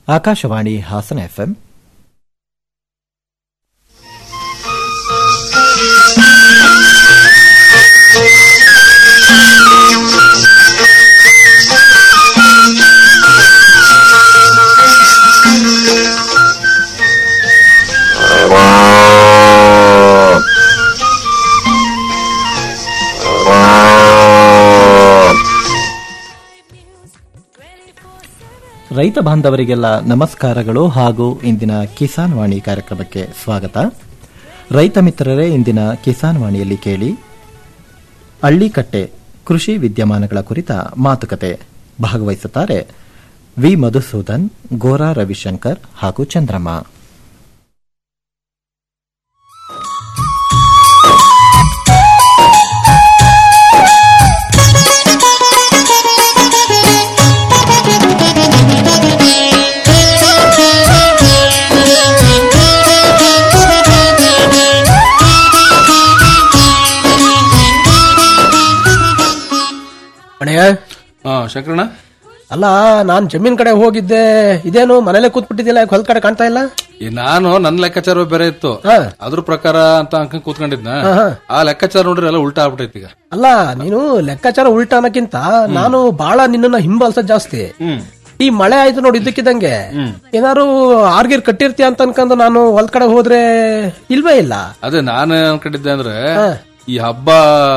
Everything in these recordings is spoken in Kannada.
ಆಕಾಶವಾಣಿ ಹಾಸನ ಎಫ್ಎಂ ರೈತ ಬಾಂಧವರಿಗೆಲ್ಲ ನಮಸ್ಕಾರಗಳು ಹಾಗೂ ಇಂದಿನ ಕಿಸಾನ್ ವಾಣಿ ಕಾರ್ಯಕ್ರಮಕ್ಕೆ ಸ್ವಾಗತ ರೈತ ಮಿತ್ರರೇ ಇಂದಿನ ಕಿಸಾನ್ ವಾಣಿಯಲ್ಲಿ ಕೇಳಿ ಹಳ್ಳಿಕಟ್ಟೆ ಕೃಷಿ ವಿದ್ಯಮಾನಗಳ ಕುರಿತ ಮಾತುಕತೆ ಭಾಗವಹಿಸುತ್ತಾರೆ ವಿ ಮಧುಸೂದನ್ ಗೋರಾ ರವಿಶಂಕರ್ ಹಾಗೂ ಚಂದ್ರಮ್ಮ ಅಣ್ಣಯ್ಯ ಹಾ ಶಂಕರಣ್ಣ ಅಲ್ಲ ನಾನ್ ಜಮೀನ್ ಕಡೆ ಹೋಗಿದ್ದೆ ಇದೇನು ಮನೇಲೆ ಕೂತ್ಬಿಟ್ಟಿದ್ದಿಲ್ಲ ಯಾಕೆ ಹೊಲ ಕಡೆ ಕಾಣ್ತಾ ಇಲ್ಲ ಈ ನಾನು ನನ್ನ ಲೆಕ್ಕಾಚಾರ ಬೇರೆ ಇತ್ತು ಹಾ. ಅದ್ರ ಪ್ರಕಾರ ಅಂತ ಅನ್ಕೊಂಡ್ ಕೂತ್ಕೊಂಡಿದ್ನ ಹಾ, ಹಾ. ಆ ಲೆಕ್ಕಾಚಾರ ನೋಡ್ರಿ ಎಲ್ಲ ಉಲ್ಟಾ ಆಗ್ಬಿಟ್ಟೈತಿ ಈಗ ಅಲ್ಲ ನೀನು ಲೆಕ್ಕಾಚಾರ ಉಲ್ಟಾ ಅನ್ನಕ್ಕಿಂತ ನಾನು ಬಾಳ ನಿನ್ನನ್ನ ಹಿಂಬಾಲ್ಸೋದ್ ಜಾಸ್ತಿ ಹ್ಮ್ ಈ ಮಳೆ ಆಯ್ತು ನೋಡಿ ಇದ್ದಕ್ಕಿದ್ದಂಗೆ ಏನಾರು ಆರ್ಗಿರ್ ಕಟ್ಟಿರ್ತೀಯ ಅಂತ ಅನ್ಕೊಂಡು ನಾನು ಹೊಲ್ ಕಡೆ ಹೋದ್ರೆ ಇಲ್ವೇ ಇಲ್ಲ ಅದೇ ನಾನು ಅನ್ಕೊಂಡಿದ್ದೆ ಅಂದ್ರೆ ಈ ಹಬ್ಬ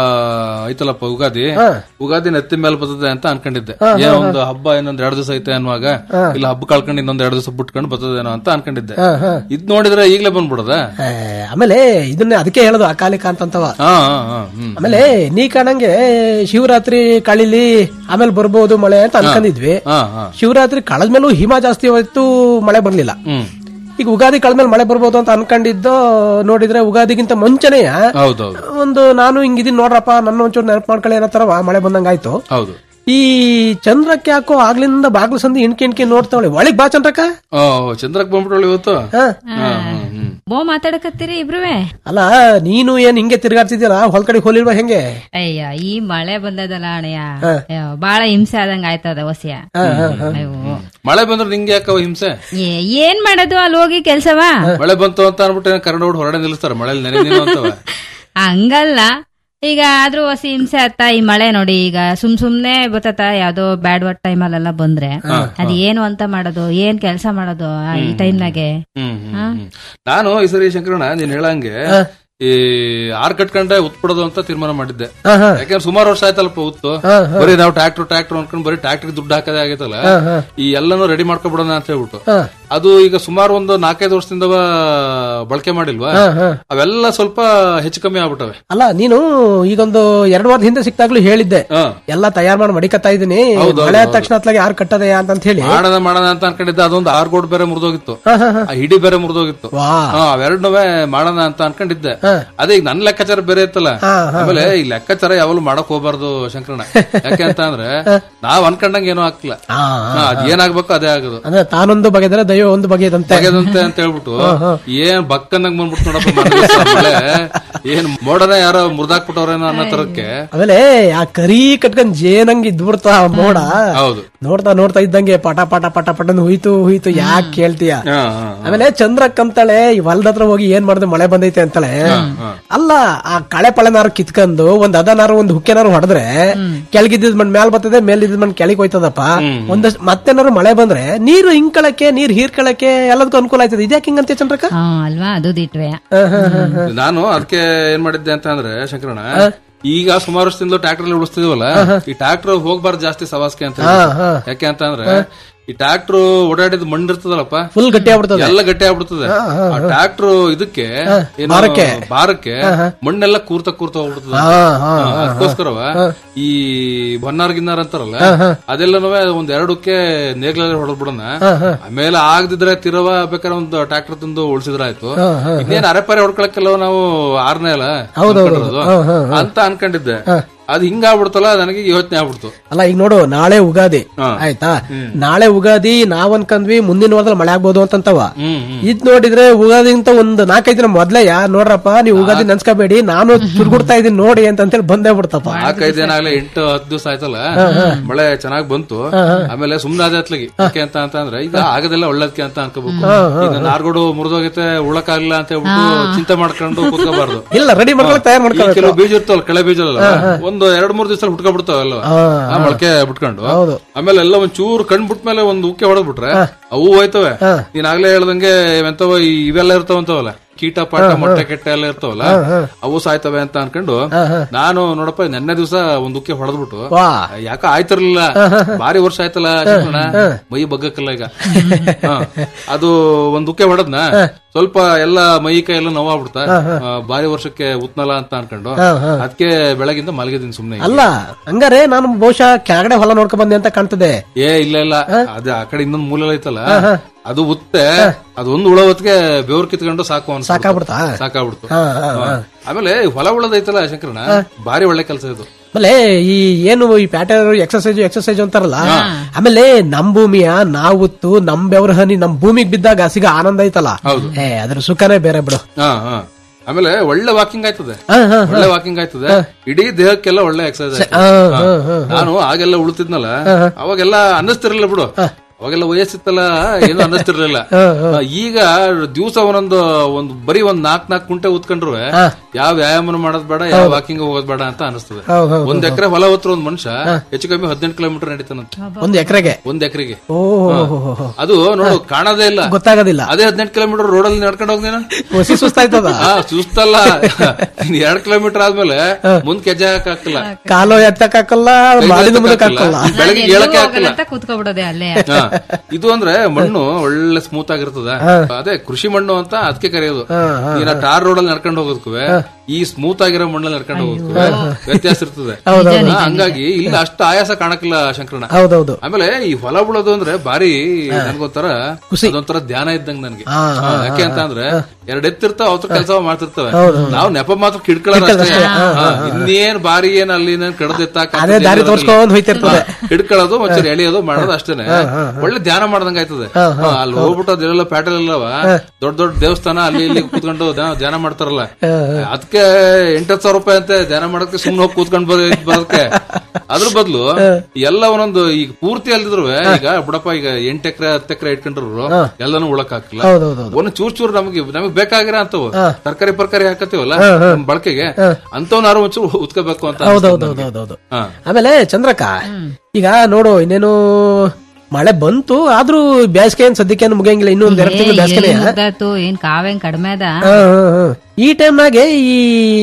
ಐತಲ್ಲಪ್ಪ ಉಗಾದಿ ಉಗಾದಿ ನೆತ್ತಿ ಮೇಲೆ ಬರ್ತದೆ ಅಂತ ಅನ್ಕೊಂಡಿದ್ದೆ ಏನೋ ಒಂದು ಹಬ್ಬ ಇನ್ನೊಂದ್ ಎರಡು ದಿವಸ ಐತೆ ಅನ್ನುವಾಗ ಇಲ್ಲ ಹಬ್ಬ ಕಳ್ಕೊಂಡು ಇನ್ನೊಂದ್ ಎರಡು ದಿವಸ ಬಿಟ್ಕೊಂಡು ಬರ್ತದೇನೋ ಅಂತ ಅನ್ಕೊಂಡಿದ್ದೆ ಇದ್ ನೋಡಿದ್ರೆ ಈಗ್ಲೇ ಬಂದ್ಬಿಡದ ಆ, ಆಮೇಲೆ ಇದನ್ನೇ ಅದಕ್ಕೆ ಹೇಳೋದು ಅಕಾಲಿಕ ಅಂತಂತವ ಹಾ ಹಾ ಹಾ ಹ್ಮ್ ಆಮೇಲೆ ನೀ ಕಾಣಂಗೆ ಶಿವರಾತ್ರಿ ಕಳಿಲಿ ಆಮೇಲೆ ಬರ್ಬೋದು ಮಳೆ ಅಂತ ಅನ್ಕೊಂಡಿದ್ವಿ ಹಾ ಹಾ ಶಿವರಾತ್ರಿ ಕಳೆದ್ಮೇಲೂ ಹಿಮ ಜಾಸ್ತಿ ಹೋಯ್ತು ಮಳೆ ಬರ್ಲಿಲ್ಲ ಹ್ಮ್ ಈಗ ಉಗಾದಿ ಕಳೆದ್ಮೇಲೆ ಮಳೆ ಬರ್ಬೋದು ಅಂತ ಅನ್ಕೊಂಡಿದ್ದು ನೋಡಿದ್ರೆ ಉಗಾದಿಗಿಂತ ಮುಂಚೆನೆಯ ಹೌದೌದು ಒಂದು ನಾನು ಹಿಂಗಿದೀನಿ ನೋಡ್ರಪ್ಪ ನನ್ನ ಒಂಚೂರು ನೆನಪು ಮಾಡ್ಕೊಳ್ಳಿ ಅನ್ನೋ ತರ ಮಳೆ ಬಂದಂಗಾಯ್ತು ಹೌದು ಈ ಚಂದ್ರಕ್ಕೆ ಯಾಕೋ ಆಗ್ಲಿಂದ ಬಾಗ್ಲು ಸಂದಿ ಇಣ್ಕಿ ಇಣ್ಕಿ ನೋಡ್ತಾವಳೆ ಒಳಗ್ ಬಾ ಚಂದ್ರಕ್ಕ ಓ ಚಂದ್ರಕ್ ಬಂದ್ಬಿಟ್ರಳು ಇವತ್ತು ಹ? ಹಾ, ಹ್ಮ್, ಹ್ಮ್. ಬೋ ಮಾತಾಡಕತ್ತೀರಿ ಇಬ್ರುವೆ ಅಲ್ಲ ನೀನು ಏನ್ ಹಿಂಗೆ ತಿರ್ಗಾಡ್ತಿದ್ದೀರಾ ಹೊಲ್ ಕಡೆ ಹೋಲಿಲ್ವಾ ಹೆಂಗೆ ಅಯ್ಯ ಈ ಮಳೆ ಬಂದದಲ್ಲ ಅಣ್ಣಯ್ಯ ಅಯ್ಯೋ, ಬಾಳ ಹಿಂಸೆ ಆದಂಗ ಆಯ್ತದ ಹೊಸಿಯ ಅಯ್ಯೋ. ಮಳೆ ಬಂದ್ರೆ ನಿಂಗೆ ಯಾಕವ ಹಿಂಸೆ ಏ- ಏನ್ ಮಾಡೋದು ಅಲ್ಲಿ ಹೋಗಿ ಕೆಲ್ಸವಾ ಮಳೆ ಬಂತು ಅಂತ ಅನ್ಬಿಟ್ಟು ಕರೆಂಟ್ ಬಿಟ್ಟು ಹೊರಡೆ ನಿಲ್ಲಿಸ್ತಾರ ಮಳೆಲಿ ನೆನೆ ನೀನು ಅಂತವ ಹಂಗಲ್ಲ ಈಗ ಆದ್ರೂ ಹೊಸಿ ಹಿಂಸೆ ಆತ ಈ ಮಳೆ ನೋಡಿ ಈಗ ಸುಮ್ ಸುಮ್ನೆ ಬರ್ತತ ಯಾವ್ದೋ ಬ್ಯಾಡ್ ವರ್ಡ್ ಟೈಮಲ್ಲೆಲ್ಲ ಬಂದ್ರೆ ಅದ್ ಏನು ಅಂತ ಮಾಡೋದು ಏನ್ ಕೆಲ್ಸ ಮಾಡೋದು ಆ ಈ ಟೈಮ್ನಾಗೆ ಹ್ಮ್, ಹ್ಮ್, ಹ್ಮ್. ನಾನು ಈ ಸರಿ ಶಂಕರಣ್ಣ ನೀನ್ ಹೇಳಂಗೆ ಈ ಆರ್ ಕಟ್ಕೊಂಡೆ ಉತ್ಬಿಡೋದು ಅಂತ ತೀರ್ಮಾನ ಮಾಡಿದ್ದೆ ಹ, ಹ. ಯಾಕಂದ್ರೆ ಸುಮಾರು ವರ್ಷ ಆಯ್ತಲ್ಲಪ್ಪ ಉತ್ತು ಬರೀ ನಾವು ಟ್ರಾಕ್ಟರ್ ಟ್ರಾಕ್ಟರ್ ಅನ್ಕೊಂಡು ಬರೀ ಟ್ರಾಕ್ಟರ್ ದುಡ್ಡು ಹಾಕದೇ ಆಗೈತಲ್ಲ ಈ ಎಲ್ಲಾನು ರೆಡಿ ಮಾಡ್ಕೊಬಿಡೋಣ ಅಂತ ಹೇಳ್ಬಿಟ್ಟು ಅದು ಈಗ ಸುಮಾರು ಒಂದು ನಾಲ್ಕೈದು ವರ್ಷದಿಂದ ಬಳಕೆ ಮಾಡಿಲ್ವಾ ಅವೆಲ್ಲ ಸ್ವಲ್ಪ ಹೆಚ್ಚು ಕಮ್ಮಿ ಆಗ್ಬಿಟ್ಟವೆ ಅಲ್ಲ ನೀನು ಈಗೊಂದು ಎರಡು ವಾರದ ಹಿಂದೆ ಸಿಕ್ತಾಗ್ಲೂ ಹೇಳಿದ್ದೆ ಹ. ಎಲ್ಲ ತಯಾರು ಮಾಡಿ ಮಡಿಕತ್ತಾ ಇದೀನಿ ಮಳೆ ಆದ ತಕ್ಷಣ ಅತ್ಲಾಗೆ ಯಾರು ಕಟ್ಟದೆ ಅಂತ ಹೇಳಿ ಮಾಡೋಣ ಮಾಡೋಣ ಅಂತ ಅನ್ಕೊಂಡಿದ್ದೆ ಅದೊಂದು ಆರ್ ಗೋಡ್ ಬೇರೆ ಮುರಿದೋಗಿತ್ತು ಆ ಹಿಡಿ ಬೇರೆ ಮುರಿದೋಗಿತ್ತು ವಾ ಅವೆರಡೂ ಮಾಡೋಣ ಅಂತ ಅನ್ಕೊಂಡಿದ್ದೆ ಅದೇ ಈಗ ನನ್ ಲೆಕ್ಕಾಚಾರ ಬೇರೆ ಇತ್ತಲ್ಲ ಆಮೇಲೆ ಈ ಲೆಕ್ಕಾಚಾರ ಯಾವಾಗಲೂ ಮಾಡಕ್ ಹೋಗ್ಬಾರ್ದು ಶಂಕರಣ್ಣ ಯಾಕೆ ಅಂತ ಅಂದ್ರೆ ನಾವ್ ಅನ್ಕೊಂಡಂಗ ಏನೋ ಆಗ್ತಿಲ್ಲ ಆ, ಹಾ, ಅದ್ ಏನಾಗ್ಬೇಕು ಅದೇ ಆಗೋದು ಅಂದ್ರೆ ತಾನೊಂದು ಬಗೆದರೆ ದೈವ ಒಂದು ಬಗೆದಂತೆ ಹಾಗೆದಂತೆ ಅಂತ ಹೇಳ್ಬಿಟ್ಟು ಏನ್ ಬಕ್ಕಂದಂಗ್ ಬಂದ್ಬಿಟ್ಟು ನೋಡಪ್ಪ ಮನೆ ದಿವ್ಸ ಮಳೆ ಏನ್ ಮೋಡನ ಯಾರೋ ಮುರ್ದಾಕ್ಬಿಟ್ಟವ್ರೇನೋ ಅನ್ನೋ ತರಕ್ಕೆ ಆಮೇಲೆ ಆ ಕರಿ ಕಟ್ಕೊಂಡ್ ಜೇನಂಗ್ ಇದ್ಬಿಡ್ತಾ ಆ ಮೋಡ ಹೌದು ನೋಡ್ತಾ ನೋಡ್ತಾ ಇದ್ದಂಗೆ ಪಟ ಪಟ ಪಟ ಪಟ ಅಂತ ಹುಯ್ತು ಹುಯ್ತು ಯಾಕೆ ಕೇಳ್ತೀಯ ಹಾ, ಹಾ, ಆಮೇಲೆ ಚಂದ್ರ ಕಂತಾಳೆ ಈ ಹೊಲ್ದ ಹತ್ರ ಹೋಗಿ ಏನ್ ಮಾಡ್ದೆ ಮಳೆ ಬಂದೈತೆ ಅಂತಾಳೆ ಅಲ್ಲ ಆ ಕಳೆ ಪಳೆನಾರು ಕಿತ್ಕೊಂಡು ಒಂದ್ ಅದನಾರು ಒಂದ್ ಹುಕ್ಕೆನಾರು ಹೊಡೆದ್ರೆ ಕೆಳಗಿದ್ದ ಮಣ್ ಮ್ಯಾಲ್ ಬರ್ತದೆ ಮೇಲಿದ್ದ ಮಣ್ ಕೆಳಗ್ ಹೋಯ್ತದಪ್ಪ ಒಂದಷ್ಟು ಮತ್ತೇನಾರು ಮಳೆ ಬಂದ್ರೆ ನೀರು ಹಿಂಕಳಕ್ಕೆ ನೀರ್ ಹೀರ್ಕಳಕ್ಕೆ ಎಲ್ಲದಕ್ಕೂ ಅನುಕೂಲ ಆಯ್ತದೆ ಇದ್ಯಾಕೆ ಹಿಂಗಂತೆ ಚಂದ್ರಕ್ಕ ಹಾ ಅಲ್ವಾ ಅದು ದಿಟ್ವೆ ನಾನು ಅದಕ್ಕೆ ಏನ್ ಮಾಡಿದ್ದೆ ಅಂತ ಅಂದ್ರೆ ಶಂಕರಣ್ಣ ಈಗ ಸುಮಾರು ವರ್ಷದಿಂದ ಟ್ರಾಕ್ಟರ್ ಉಳಿಸ್ತಿದೀವಲ್ಲ ಈ ಟ್ರಾಕ್ಟರ್ ಹೋಗ್ಬಾರ್ದು ಜಾಸ್ತಿ ಸವಾಸ್ಕೆ ಅಂತ ಹೇಳಿ. ಯಾಕೆ ಅಂತ ಅಂದ್ರೆ ಈ ಟ್ರಾಕ್ಟರ್ ಓಡಾಡಿದ ಮಣ್ಣು ಇರ್ತದಲ್ಲಪ್ಪ ಫುಲ್ ಗಟ್ಟಿ ಆಗ್ಬಿಡ್ತದೆ ಎಲ್ಲ ಗಟ್ಟಿ ಆಗ್ಬಿಡ್ತದೆ ಆ ಟ್ರಾಕ್ಟರ್ ಇದಕ್ಕೆ ಏನು ಭಾರಕ್ಕೆ. ಭಾರಕ್ಕೆ ಮಣ್ಣೆಲ್ಲ ಕೂರ್ತ ಕೂರ್ತ ಹೋಗ್ಬಿಡ್ತದೆ ಹಾ, ಹಾ, ಹಾ, ಅದಕ್ಕೋಸ್ಕರವ ಈ ಬನ್ನಾರ್ ಗಿನ್ನಾರ್ ಅಂತಾರಲ್ಲ ಅದೆಲ್ಲನೂ ಒಂದ್ ಎರಡಕ್ಕೆ ನೇಗ್ಲಲ್ಲಿ ಹೊಡೆದ್ ಬಿಡೋಣ ಆಮೇಲೆ ಆಗದಿದ್ರೆ ತಿರವ ಬೇಕಾದ್ರೆ ಒಂದು ಟ್ರಾಕ್ಟರ್ ತಂದು ಉಳಿಸಿದ್ರಾಯ್ತು ಇನ್ನೇನ್ ಅರೆಪರೆ ಹೊಡ್ಕೊಳಕ್ಕೆಲ್ಲ ನಾವು ಆರ್ನೇ ಅಲ್ಲ ಅನ್ಕೊಂಡಿರೋದು. ಅಂತ ಅನ್ಕೊಂಡಿದ್ದೆ ಅದ್ ಹಿಂಗ ಆಗ್ಬಿಡ್ತಲ್ಲ ನನಗೆ ಯೋಚನೆ ಆಗ್ಬಿಡ್ತು ಅಲ್ಲ ಈಗ ನೋಡು ನಾಳೆ ಉಗಾದಿ ಹಾ. ಆಯ್ತಾ ನಾಳೆ ಉಗಾದಿ ನಾವ್ ಅನ್ಕಂದ್ವಿ ಮುಂದಿನ ವಾರದಲ್ಲಿ ಮಳೆ ಆಗ್ಬೋದು ಅಂತಂತವ ಹ್ಮ್ ಹ್ಮ್ ಇದ್ ನೋಡಿದ್ರೆ ಉಗಾದಿ ಅಂತ ಒಂದ್ ನಾಲ್ಕೈದು ದಿನ ಮೊದ್ಲೇ ಯಾ ನೋಡ್ರಪ್ಪ ನೀವು ಉಗಾದಿ ನೆನ್ಸ್ಕೋಬೇಡಿ ನಾನು ತಿರ್ಗುಡ್ತಾ ಇದೀನಿ ನೋಡಿ ಅಂತ ಅಂತೇಳಿ ಬಂದೇ ಬಿಡ್ತಪ್ಪ ನಾಲ್ಕೈದು ದಿನ ಆಗ್ಲೇ ಎಂಟು ಹತ್ತು ದಿವಸ ಆಯ್ತಲ್ಲ ಮಳೆ ಚೆನ್ನಾಗ್ ಬಂತು ಆಮೇಲೆ ಸುಮ್ನೆ ಅದೇ ಅತ್ಲಗಿ ಯಾಕೆ ಅಂತ ಅಂತಂದ್ರೆ ಈಗ ಆಗದೆಲ್ಲ ಒಳ್ಳೇದಕ್ಕೆ ಅಂತ ಅನ್ಕೋಬೇಕು ಈಗ ನಾರ್ಗೋಡು ಮುರಿದೋಗೈತೆ ಉಳಕ್ಕಾಗಿಲ್ಲ ಅಂತ ಹೇಳ್ಬಿಟ್ಟು ಚಿಂತೆ ಮಾಡ್ಕೊಂಡು ಕೂತ್ಕೋಬಾರ್ದು ಇಲ್ಲ ರೆಡಿ ಮಾಡ್ಕೊಳಕ್ ತಯಾರು ಈ ಮಾಡ್ಕೋಬೇಕು ಕೆಲವು ಬೀಜ ಇರ್ತವಲ್ಲ ಕಳೆ ಬೀಜ ಒಂದು ಎರಡ್ ಮೂರ್ ದಿವಸ ಬಿಟ್ಕೊಬಿಡ್ತಾವಲ್ಲ ಆ ಮೊಳಕೆ ಬಿಟ್ಕೊಂಡು ಹೌದು. ಆಮೇಲೆ ಎಲ್ಲ ಒಂದ್ ಚೂರು ಕಣ್ ಬಿಟ್ಟ ಮೇಲೆ ಒಂದ್ ಉಕ್ಕೆ ಹೊಡೆದ್ ಬಿಟ್ರೆ ಅವು ಹೋಯ್ತವೆ ನೀನ್ ಆಗ್ಲೇ ಹೇಳ್ದಂಗೆ ಎಂತವ ಈ ಇವೆಲ್ಲ ಇರ್ತಾವಂತವಲ್ಲ ಕೀಟ ಪಾಟ ಮೊಟ್ಟೆ ಕೆಟ್ಟ ಎಲ್ಲ ಇರ್ತಾವಲ್ಲ ಅವು ಸಾಯ್ತವೆ ಅಂತ ಅನ್ಕೊಂಡು ನಾನು ನೋಡಪ್ಪ ನೆನ್ನೆ ದಿವಸ ಒಂದ್ ಉಕ್ಕೆ ಹೊಡೆದ್ಬಿಟ್ಟು ವಾ ಯಾಕ ಆಯ್ತಿರ್ಲಿಲ್ಲ ಬಾರಿ ವರ್ಷ ಆಯ್ತಲ್ಲ ಶಿವಣ್ಣ, ಮೈ ಬಗ್ಗಕ್ಕಲ್ಲ ಈಗ ಹ. ಅದು ಒಂದ್ ಉಕ್ಕೆ ಹೊಡೆದ್ನ ಸ್ವಲ್ಪ ಎಲ್ಲ ಮೈ ಕೈ ಎಲ್ಲ ನೋವಾಗ್ಬಿಡ್ತಾ ಆ, ಬಾರಿ ವರ್ಷಕ್ಕೆ ಉತ್ನಲ್ಲ ಅಂತ ಅನ್ಕೊಂಡು ಅದಕ್ಕೆ ಬೆಳಗಿಂದ ಮಲಗಿದ್ದೀನಿ ಸುಮ್ನೆ ಈಗ. ಅಲ್ಲ ಹಂಗಾರೆ ನಾನು ಬಹುಶಃ ಕೆಳಗಡೆ ಹೊಲ ನೋಡ್ಕೊಂಡ್ ಬಂದೆ ಅಂತ ಕಾಣ್ತದೆ ಏ ಇಲ್ಲ ಇಲ್ಲ ಅದ ಆ ಕಡೆ ಇನ್ನೊಂದ್ ಮೂಲೆ ಐತಲ್ಲ ಅದು ಉತ್ತೆ ಅದೊಂದು ಉಳ ಹೊತ್ತಿಗೆ ಬೆವ್ರು ಕಿತ್ಕೊಂಡು ಸಾಕು ಅನ್ಸ್ಬಿಡ್ತು. ಸಾಕಾಗ್ಬಿಡ್ತಾ? ಸಾಕಾಗ್ಬಿಡ್ತು ಹಾ, ಹಾ, ಹ. ಆಮೇಲೆ ಹೊಲ ಉಳದೈತಲ್ಲ ಶಂಕರಣ ಬಾರಿ ಒಳ್ಳೆ ಕೆಲಸ ಇದು ಆಮೇಲೆ ಈ ಏನು ಈ ಪ್ಯಾಟರ್ ಎಕ್ಸರ್ಸೈಜ್ ಎಕ್ಸರ್ಸೈಜ್ ಅಂತಾರಲ್ಲ ಆಮೇಲೆ ನಮ್ ಭೂಮಿಯ ನಾವುತ್ತು ನಮ್ ಬೆವ್ರ ಹನಿ ನಮ್ ಭೂಮಿಗ್ ಬಿದ್ದಾಗ ಸಿಗ ಆನಂದ ಐತಲ್ಲ ಹೌದು. ಏ ಅದ್ರ ಸುಖನೇ ಬೇರೆ ಬಿಡು ಹಾ ಹಾ ಆಮೇಲೆ ಒಳ್ಳೆ ವಾಕಿಂಗ್ ಆಯ್ತದೆ ಹಾ, ಹಾ, ಒಳ್ಳೆ ವಾಕಿಂಗ್ ಆಯ್ತದೆ ಇಡೀ ದೇಹಕ್ಕೆಲ್ಲ ಒಳ್ಳೆ ಎಕ್ಸರ್ಸೈಸ್ ಹಾ, ಹಾ, ಹಾ. ನಾನು ಆಗೆಲ್ಲ ಉಳ್ತಿದ್ನಲ್ಲ ಅವಾಗೆಲ್ಲ ಅನ್ನಿಸ್ತಿರ್ಲಿಲ್ಲ ಬಿಡು ಅವಾಗೆಲ್ಲ ವಯಸ್ಸಿತ್ತಲ್ಲ ಏನು ಅನ್ನಿಸ್ತಿರ್ಲಿಲ್ಲ ಈಗ ದಿವಸ ಒಂದೊಂದು ಒಂದು ಬರೀ ಒಂದ್ ನಾಕ್ ನಾಕ್ ಕುಂಟೆ ಉತ್ಕೊಂಡ್ರು ಯಾವ ವ್ಯಾಯಾಮ ಮಾಡೋದ್ ಬೇಡ ಯಾವ ವಾಕಿಂಗ್ ಹೋಗೋದ್ ಬೇಡ ಅಂತ ಅನಿಸ್ತದೆ ಹೌದ್ ಹೌದ್ ಒಂದ್ ಎಕರೆ ಹೊಲ ಹೊತ್ರ ಒಂದ್ ಮನುಷ್ಯ ಹೆಚ್ಚು ಕಮ್ಮಿ ಹದಿನೆಂಟು ಕಿಲೋಮೀಟರ್ ನಡೀತಾನಂತೆ ಒಂದ್ ಎಕರೆಗೆ ಒಂದ್ ಎಕರೆಗೆ ಓ ಅದು ನೋಡು ಕಾಣೋದೇ ಇಲ್ಲ ಗೊತ್ತಾಗೋದಿಲ್ಲ ಅದೇ ಹದಿನೆಂಟು ಕಿಲೋಮೀಟರ್ ರೋಡಲ್ಲಿ ನಡ್ಕೊಂಡು ಹೋಗ್ನೇನ ಹೊಸಿ ಸುಸ್ತಾಯ್ತದ ಹಾ ಸುಸ್ತಲ್ಲ ಇನ್ ಎರಡ್ ಕಿಲೋಮೀಟರ್ ಆದ್ಮೇಲೆ ಮುಂದ್ ಕೆಜೆ ಹಾಕಲ್ಲ ಕಾಲು ಎತ್ತಕ್ ಹಾಕಲ್ಲ ಮಾಡಿದ ಮುಂದಕ್ಕೆ ಹಾಕಲ್ಲ ಬೆಳಗ್ಗೆ ಹೇಳಕ್ಕೆ ಹಾಕಲ್ಲ ಅಂತ ಕೂತ್ಕೊಬಿಡೋದೆ ಅಲ್ಲೇ ಹಾ. ಇದು ಅಂದ್ರೆ ಮಣ್ಣು ಒಳ್ಳೆ ಸ್ಮೂತ್ ಆಗಿರ್ತದ ಅದೇ ಕೃಷಿ ಮಣ್ಣು ಅಂತ ಅದಕ್ಕೆ ಕರೆಯೋದು ಈಗ ಟಾರ್ ರೋಡ್ ಅಲ್ಲಿ ನಡ್ಕೊಂಡು ಹೋಗೋದಕ್ಕೂ ಈ ಸ್ಮೂತ್ ಆಗಿರೋ ಮಣ್ಣಲ್ಲಿ ನಡ್ಕೊಂಡು ಹೋಗೋದಕ್ಕೂ ವ್ಯತ್ಯಾಸ ಇರ್ತದೆ ಹಾ, ಹಂಗಾಗಿ ಇಲ್ಲಿ ಅಷ್ಟು ಆಯಾಸ ಕಾಣಕ್ಕಿಲ್ಲ ಶಂಕರಣ ಹೌದೌದು ಆಮೇಲೆ ಈ ಹೊಲ ಬಿಡೋದು ಅಂದ್ರೆ ಬಾರಿ ನನ್ಗೊಂಥರ ಅದೊಂಥರ ಧ್ಯಾನ ಇದ್ದಂಗ ನನ್ಗೆ ಹಾ, ಯಾಕೆ ಅಂತ ಅಂದ್ರೆ ಎರಡ್ ಎತ್ತಿರ್ತಾವ ಅವ್ರ ಕೆಲಸ ಮಾಡ್ತಿರ್ತವೆ ನಾವು ನೆಪ ಮಾತ್ರ ಕಿಡ್ಕೊಳ್ಳೋದು ಅಷ್ಟೇ ಹಾ, ಇನ್ನೇನ್ ಬಾರಿ ಏನ್ ಅಲ್ಲಿ ಕಡದೆತ್ತಾಕ ಅದೇ ದಾರಿ ತೋರ್ಸ್ಕೊಂಡ್ ಹೋಯ್ತಿರ್ತದೆ ಹಿಡ್ಕೊಳ್ಳೋದು ಮತ್ತೆ ಎಳೆಯೋದು ಮಾಡೋದು ಅಷ್ಟೇನೆ ಒಳ್ಳೆ ಧ್ಯಾನ ಮಾಡ್ದಂಗ ಆಯ್ತದೆ ಹಾ, ಅಲ್ಲಿ ಹೋಗ್ಬಿಟ್ಟು ಅದೆಲ್ಲ ಪ್ಯಾಟಲ್ ಎಲ್ಲವ ದೊಡ್ಡ ದೊಡ್ಡ ದೇವಸ್ಥಾನ ಅಲ್ಲಿ ಇಲ್ಲಿ ಕೂತ್ಕೊಂಡು ಧ್ಯಾನ- ಧ್ಯಾನ ಮಾಡ್ತಾರಲ್ಲ ಅದಕ್ಕೆ ಎಂಟತ್ತು ಸಾವಿರ ರೂಪಾಯಿ ಅಂತೆ ಧ್ಯಾನ ಮಾಡಕ್ಕೆ ಸುಮ್ನೆ ಹೋಗಿ ಕೂತ್ಕೊಂಡು ಬರ ಬರೋದಕ್ಕೆ ಅದ್ರ ಬದಲು ಎಲ್ಲ ಒಂದೊಂದು ಈಗ ಪೂರ್ತಿ ಅಲ್ದಿದ್ರು ಈಗ ಬಿಡಪ್ಪ ಈಗ ಎಂಟ್ ಎಕರೆ ಹತ್ತು ಎಕರೆ ಇಟ್ಕೊಂಡ್ರು ಎಲ್ಲಾನು ಉಳಕ್ ಹಾಕಿಲ್ಲ ಹೌದೌದು ಒಂದು ಚೂರ್ ಚೂರ್ ನಮಗೆ ನಮಗೆ ಬೇಕಾಗಿರೋ ಅಂತವು ತರಕಾರಿ ಪರ್ಕಾರಿ ಹಾಕತ್ತೀವಲ್ಲ ನಮ್ ಬಳಕೆಗೆ ಅಂತವನಾರು ಒಂಚೂರು ಉತ್ಕೋಬೇಕು ಅಂತ ಅನ್ಸ್ತದೆ ನನ್ಗೆ. ಹೌದೌದೌದೌದು ಹಾ ಆಮೇಲೆ ಚಂದ್ರಕ್ಕ ಈಗ ನೋಡು ಇನ್ನೇನು ಮಳೆ ಬಂತು ಆದ್ರೂ ಬೇಸಿಗೆ ಏನ್ ಸದ್ಯಕ್ಕೆ ಏನು ಮುಗಿಯಂಗಿಲ್ಲ ಇನ್ನೂ ಒಂದ್ ಎರಡು ತಿಂಗಳು ಬೇಸಿಗೆನೆ ಮುಗ್ದಾತು ಏನ್ ಕಾವೇನ್ ಕಡಿಮೆ ಅದ ಈ ಟೈಮ್ನಾಗೆ ಈ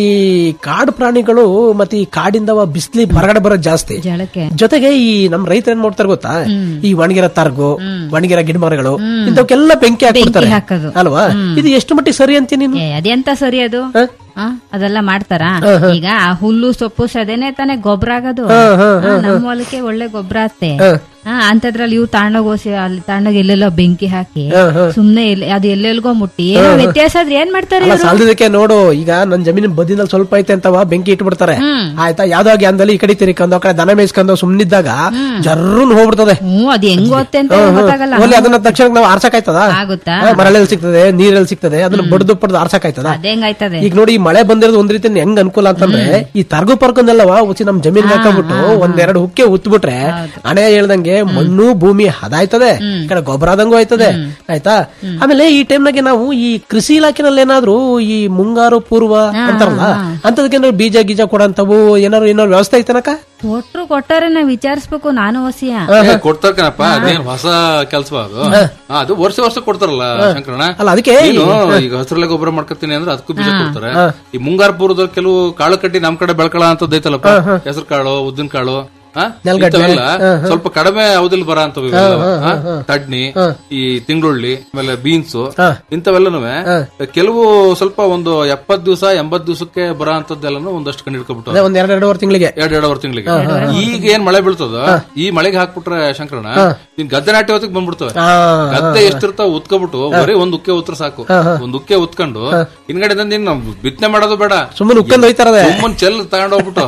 ಕಾಡು ಪ್ರಾಣಿಗಳು ಮತ್ತೆ ಈ ಕಾಡಿಂದ ಬಿಸಿಲಿ ಹೊರಗಡೆ ಬರೋದು ಜಾಸ್ತಿ ಜಳಕ್ಕೆ ಜೊತೆಗೆ ಈ ನಮ್ ರೈತರು ಏನ್ ಮಾಡ್ತಾರೆ ಗೊತ್ತಾ ಈ ಒಣಗಿರೋ ತರ್ಗು ಒಣಗಿರೋ ಗಿಡ ಮರಗಳು ಇಂಥವಕ್ಕೆಲ್ಲ ಬೆಂಕಿ ಹಾಕ್ಬಿಡ್ತಾರೆ ಹಾಕೋದು. ಅಲ್ವಾ ಇದು ಎಷ್ಟು ಮಟ್ಟಿಗೆ ಸರಿ ಅಂತೀನಿ ನೀನು ಏ ಅದೆಂತ ಸರಿ ಅದು ಆ, ಅದೆಲ್ಲ ಮಾಡ್ತಾರ ಈಗ ಆ ಹುಲ್ಲು ಸೊಪ್ಪು ಸದೇನೆ ತಾನೇ ಗೊಬ್ಬರ ಆಗೋದು ಆ, ನಮ್ಮ ಹೊಲಕ್ಕೆ ಒಳ್ಳೆ ಗೊಬ್ಬರ ಆತ್ತೆ ಆ, ಅಂತದ್ರಲ್ಲಿ ಇವು ತಾಂಡೋಗ್ ಹೋಸಿ ಅಲ್ಲಿ ತಾಂಡೋಗ್ ಎಲ್ಲೆಲ್ಲೋ ಬೆಂಕಿ ಹಾಕಿ ಸುಮ್ನೆ ಎಲ್ಲಿ- ಅದು ಎಲ್ಲೆಲ್ಗೋ ಮುಟ್ಟಿ ಏನೋ ವ್ಯತ್ಯಾಸ ಆದ್ರೆ ಏನ್ ಮಾಡ್ತಾರೆ ಅಲ್ಲ ಇವ್ರು? ಸಾಲದಕ್ಕೆ ನೋಡು ಈಗ ನನ್ ಜಮೀನಿನ ಬದಿನಲ್ಲಿ ಸ್ವಲ್ಪ ಐತೆ ಅಂತವ ಬೆಂಕಿ ಇಟ್ಬಿಡ್ತಾರೆ ಆಯ್ತಾ ಯಾವ್ದೋ ಗ್ಯಾನ್ದಲ್ಲಿ ಈ ಕಡೆ ತಿರ್ಕೊಂಡು ಆ ಕಡೆ ದನ ಮೇಯಿಸ್ಕೊಂಡು ಸುಮ್ನಿದ್ದಾಗ ಜರ್ರನ್ ಹೋಗ್ಬಿಡ್ತದೆ ಹ್ಮ್ ಅದ್ ಹೆಂಗ್ ಗೊತ್ತೆ ಅಂತ ಗೊತ್ತಾಗಲ್ಲ ಓಲಿ ಅದನ್ನ ತಕ್ಷಣ ನಾವು ಆರ್ಸಕ್ಕಾಯ್ತದ ಆಗುತ್ತಾ ಮರಳೆಲ್ಲಿ ಸಿಗ್ತದೆ ನೀರಲ್ಲಿ ಸಿಗ್ತದೆ ಅದನ್ನ ಬಡ್ದು ಪಡ್ದು ಆರ್ಸಕ್ಕಾಯ್ತದ ಅದೇಂಗಾಯ್ತದೆ ಈಗ ನೋಡಿ ಈ ಮಳೆ ಬಂದಿರೋದು ಒಂದ್ ರೀತಿ ಹೆಂಗ್ ಅನುಕೂಲ ಅಂತಂದ್ರೆ ಈ ತರ್ಗು ಪರ್ಕೊಂಡೆಲ್ಲವ ಉಚ್ಚಿ ನಮ್ ಜಮೀನ್ ಹಾಕೊಂಡ್ಬಿಟ್ಟು ಒಂದೆರಡು ಹುಕ್ಕೆ ಉತ್ಬಿಟ್ರೆ ಹಣೆ ಹೇಳ್ದಂಗೆ ಮಣ್ಣು ಭೂಮಿ ಹದಾಯ್ತದೆ ಈ ಕಡೆ ಗೊಬ್ಬರ ಆದಂಗೂ ಆಯ್ತದೆ ಆಯ್ತಾ ಆಮೇಲೆ ಈ ಟೈಮ್ನಾಗೆ ನಾವು ಈ ಕೃಷಿ ಇಲಾಖೆನಲ್ಲಿ ಏನಾದ್ರು ಈ ಮುಂಗಾರು ಪೂರ್ವ ಅಂತಾರಲ್ಲ ಅಂತದಕ್ಕೆ ಏನಾದ್ರು ಬೀಜ ಗೀಜ ಕೊಡಂತವು ಏನಾದ್ರು ಏನಾದ್ರು ವ್ಯವಸ್ಥೆ ಐತನಕ ಕೊಟ್ರು ಕೊಟ್ಟಾರೆ ನಾವ್ ವಿಚಾರಿಸ್ಬೇಕು ನಾನು ಹೊಸಿಯ ಏ, ಕೊಡ್ತಾರ ಕಣಪ್ಪ ಅದೇನ್ ಹೊಸ ಕೆಲ್ಸ ಅದು ಹಾ, ಅದು ವರ್ಷ ವರ್ಷ ಕೊಡ್ತಾರಲ್ಲ ಶಂಕರಣ ಅಲ್ಲ ಅದಕ್ಕೆ ನೀನು ಈಗ ಹಸಿರಲೆ ಗೊಬ್ಬರ ಮಾಡ್ಕೊತೀನಿ ಅಂದ್ರೆ ಅದಕ್ಕೂ ಬೀಜ ಕೊಡ್ತಾರೆ ಈ ಮುಂಗಾರು ಪೂರ್ವದ ಕೆಲವು ಕಾಳು ಕಟ್ಟಿ ನಮ್ ಕಡೆ ಬೆಳ್ಕೊಳ ಅಂತ ಐತಲ್ಲಪ್ಪ ಹೆಸರು ಕಾಳು ಉದ್ದಿನ ಕಾಳು ಆ? ಇಂಥವೆಲ್ಲ ಸ್ವಲ್ಪ ಕಡಿಮೆ ಅವಧಿಲಿ ಬರ ಅಂತವು ಇವೆಲ್ಲ, ಆ? ತಡ್ನಿ ಈ ತಿಂಗುಳ್ಳಿ ಆಮೇಲೆ ಬೀನ್ಸ್ ಇಂಥವೆಲ್ಲನೂ ಕೆಲವು ಸ್ವಲ್ಪ ಒಂದು ಎಪ್ಪತ್ ದಿವಸ ಎಂಬತ್ ದಿವಸಕ್ಕೆ ಬರ ಅಂತದ್ದೆಲ್ಲನು ಒಂದಷ್ಟು ಕಂಡು ಹಿಡ್ಕೊಬಿಟ್ಟು ಅದೇ ಒಂದ್ ಎರಡ್ ಎರಡೂವರೆ ತಿಂಗಳಿಗೆ ಎರಡ್ ಎರಡೂವರೆ ತಿಂಗಳಿಗೆ ಈಗ ಏನ್ ಮಳೆ ಬೀಳ್ತದ ಈ ಮಳೆಗೆ ಹಾಕ್ಬಿಟ್ರೆ ಶಂಕರಣ ನಿನ್ ಗದ್ದೆ ನಾಟಿ ಹೊತ್ತಿಗೆ ಬಂದ್ಬಿಡ್ತವೆ ಆ, ಗದ್ದೆ ಎಷ್ಟಿರ್ತಾವ ಉತ್ಕೊಬಿಟ್ಟು ಬರೀ ಒಂದ್ ಉಕ್ಕೆ ಉತ್ತರ ಸಾಕು ಒಂದ್ ಉಕ್ಕೆ ಉತ್ಕೊಂಡು ಹಿಂದ್ಗಡೆ ನೀನ್ ಬಿತ್ತನೆ ಮಾಡೋದು ಬೇಡ ಸುಮ್ಮನೆ ಉಕ್ಕಂದ್ ಹೋಯ್ತಾರದೆ ಸುಮ್ಮನ್ ಚೆಲ್ ತಗೊಂಡ್ ಹೋಗ್ಬಿಟ್ಟು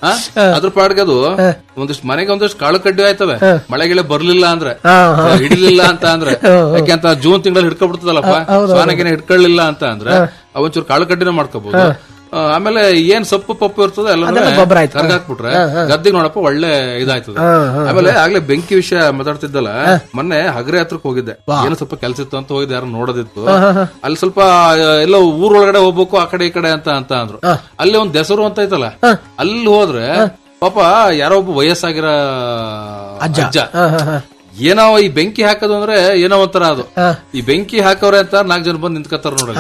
ಆ? ಅದ್ರ ಪಾಡ್ಗೆ ಅದು ಒಂದಿಷ್ಟು ಮನೆಗೆ ಒಂದಿಷ್ಟು ಕಾಳು ಕಡ್ಡಿ ಆಯ್ತವೆ ಮಳೆ ಗಿಳೆ ಬರ್ಲಿಲ್ಲ ಅಂದ್ರೆ ಹಿಡಿಲಿಲ್ಲ ಅಂತ ಅಂದ್ರೆ ಯಾಕೆಂತ ಜೂನ್ ತಿಂಗಳಲ್ಲಿ ಹಿಡ್ಕೊಬಿಡ್ತದಲ್ಲಪ್ಪ ಸ್ವಾನಗಿನ ಹಿಡ್ಕೊಳ್ಳಿಲ್ಲ ಅಂತ ಅಂದ್ರೆ ಅವೊಂಚೂರು ಕಾಳು ಕಡ್ಡಿನ ಮಾಡ್ಕೋಬಹುದು ಆ, ಆಮೇಲೆ ಏನ್ ಸೊಪ್ಪು ಪಪ್ಪು ಇರ್ತದೆ ಎಲ್ಲ ಗೊಬ್ಬರ ಆಯ್ತು. ಕರ್ಗಾಕ್ಬಿಟ್ರೆ ಗದ್ದಿಗೆ ನೋಡಪ್ಪ ಒಳ್ಳೆ ಇದಾಯ್ತದೆ ಆಮೇಲೆ ಆಗ್ಲೇ ಬೆಂಕಿ ವಿಷಯ ಮಾತಾಡ್ತಿದ್ದಲ್ಲ ಮೊನ್ನೆ ಹಗರೆ ಹತ್ರಕ್ ಹೋಗಿದ್ದೆ ಏನೋ ಸ್ವಲ್ಪ ಕೆಲ್ಸ ಇತ್ತು ಅಂತ ಹೋಗಿದ್ದೆ ಯಾರು ನೋಡೋದಿತ್ತು ಅಲ್ಲಿ ಸ್ವಲ್ಪ ಆ, ಎಲ್ಲೋ ಊರೊಳಗಡೆ ಹೋಗ್ಬೇಕು ಆ ಕಡೆ ಈ ಕಡೆ ಅಂತ ಅಂತ ಅಂದ್ರು ಅಲ್ಲಿ ಒಂದ್ ದೆಸರು ಅಂತ ಐತಲ್ಲ ಅಲ್ಲಿ ಹೋದ್ರೆ ಪಾಪ ಯಾರೋ ಒಬ್ಬ ವಯಸ್ಸಾಗಿರೋ ಅಜ್ಜ ಏನೋ ಈ ಬೆಂಕಿ ಹಾಕೋದು ಅಂದ್ರೆ ಏನೋ ಒಂಥರ ಅದು ಈ ಬೆಂಕಿ ಹಾಕವ್ರೆ ಅಂತ ನಾಲ್ಕು ಜನ ಬಂದು ನಿಂತ್ಕತ್ತಾರ ನೋಡಲ್ಲ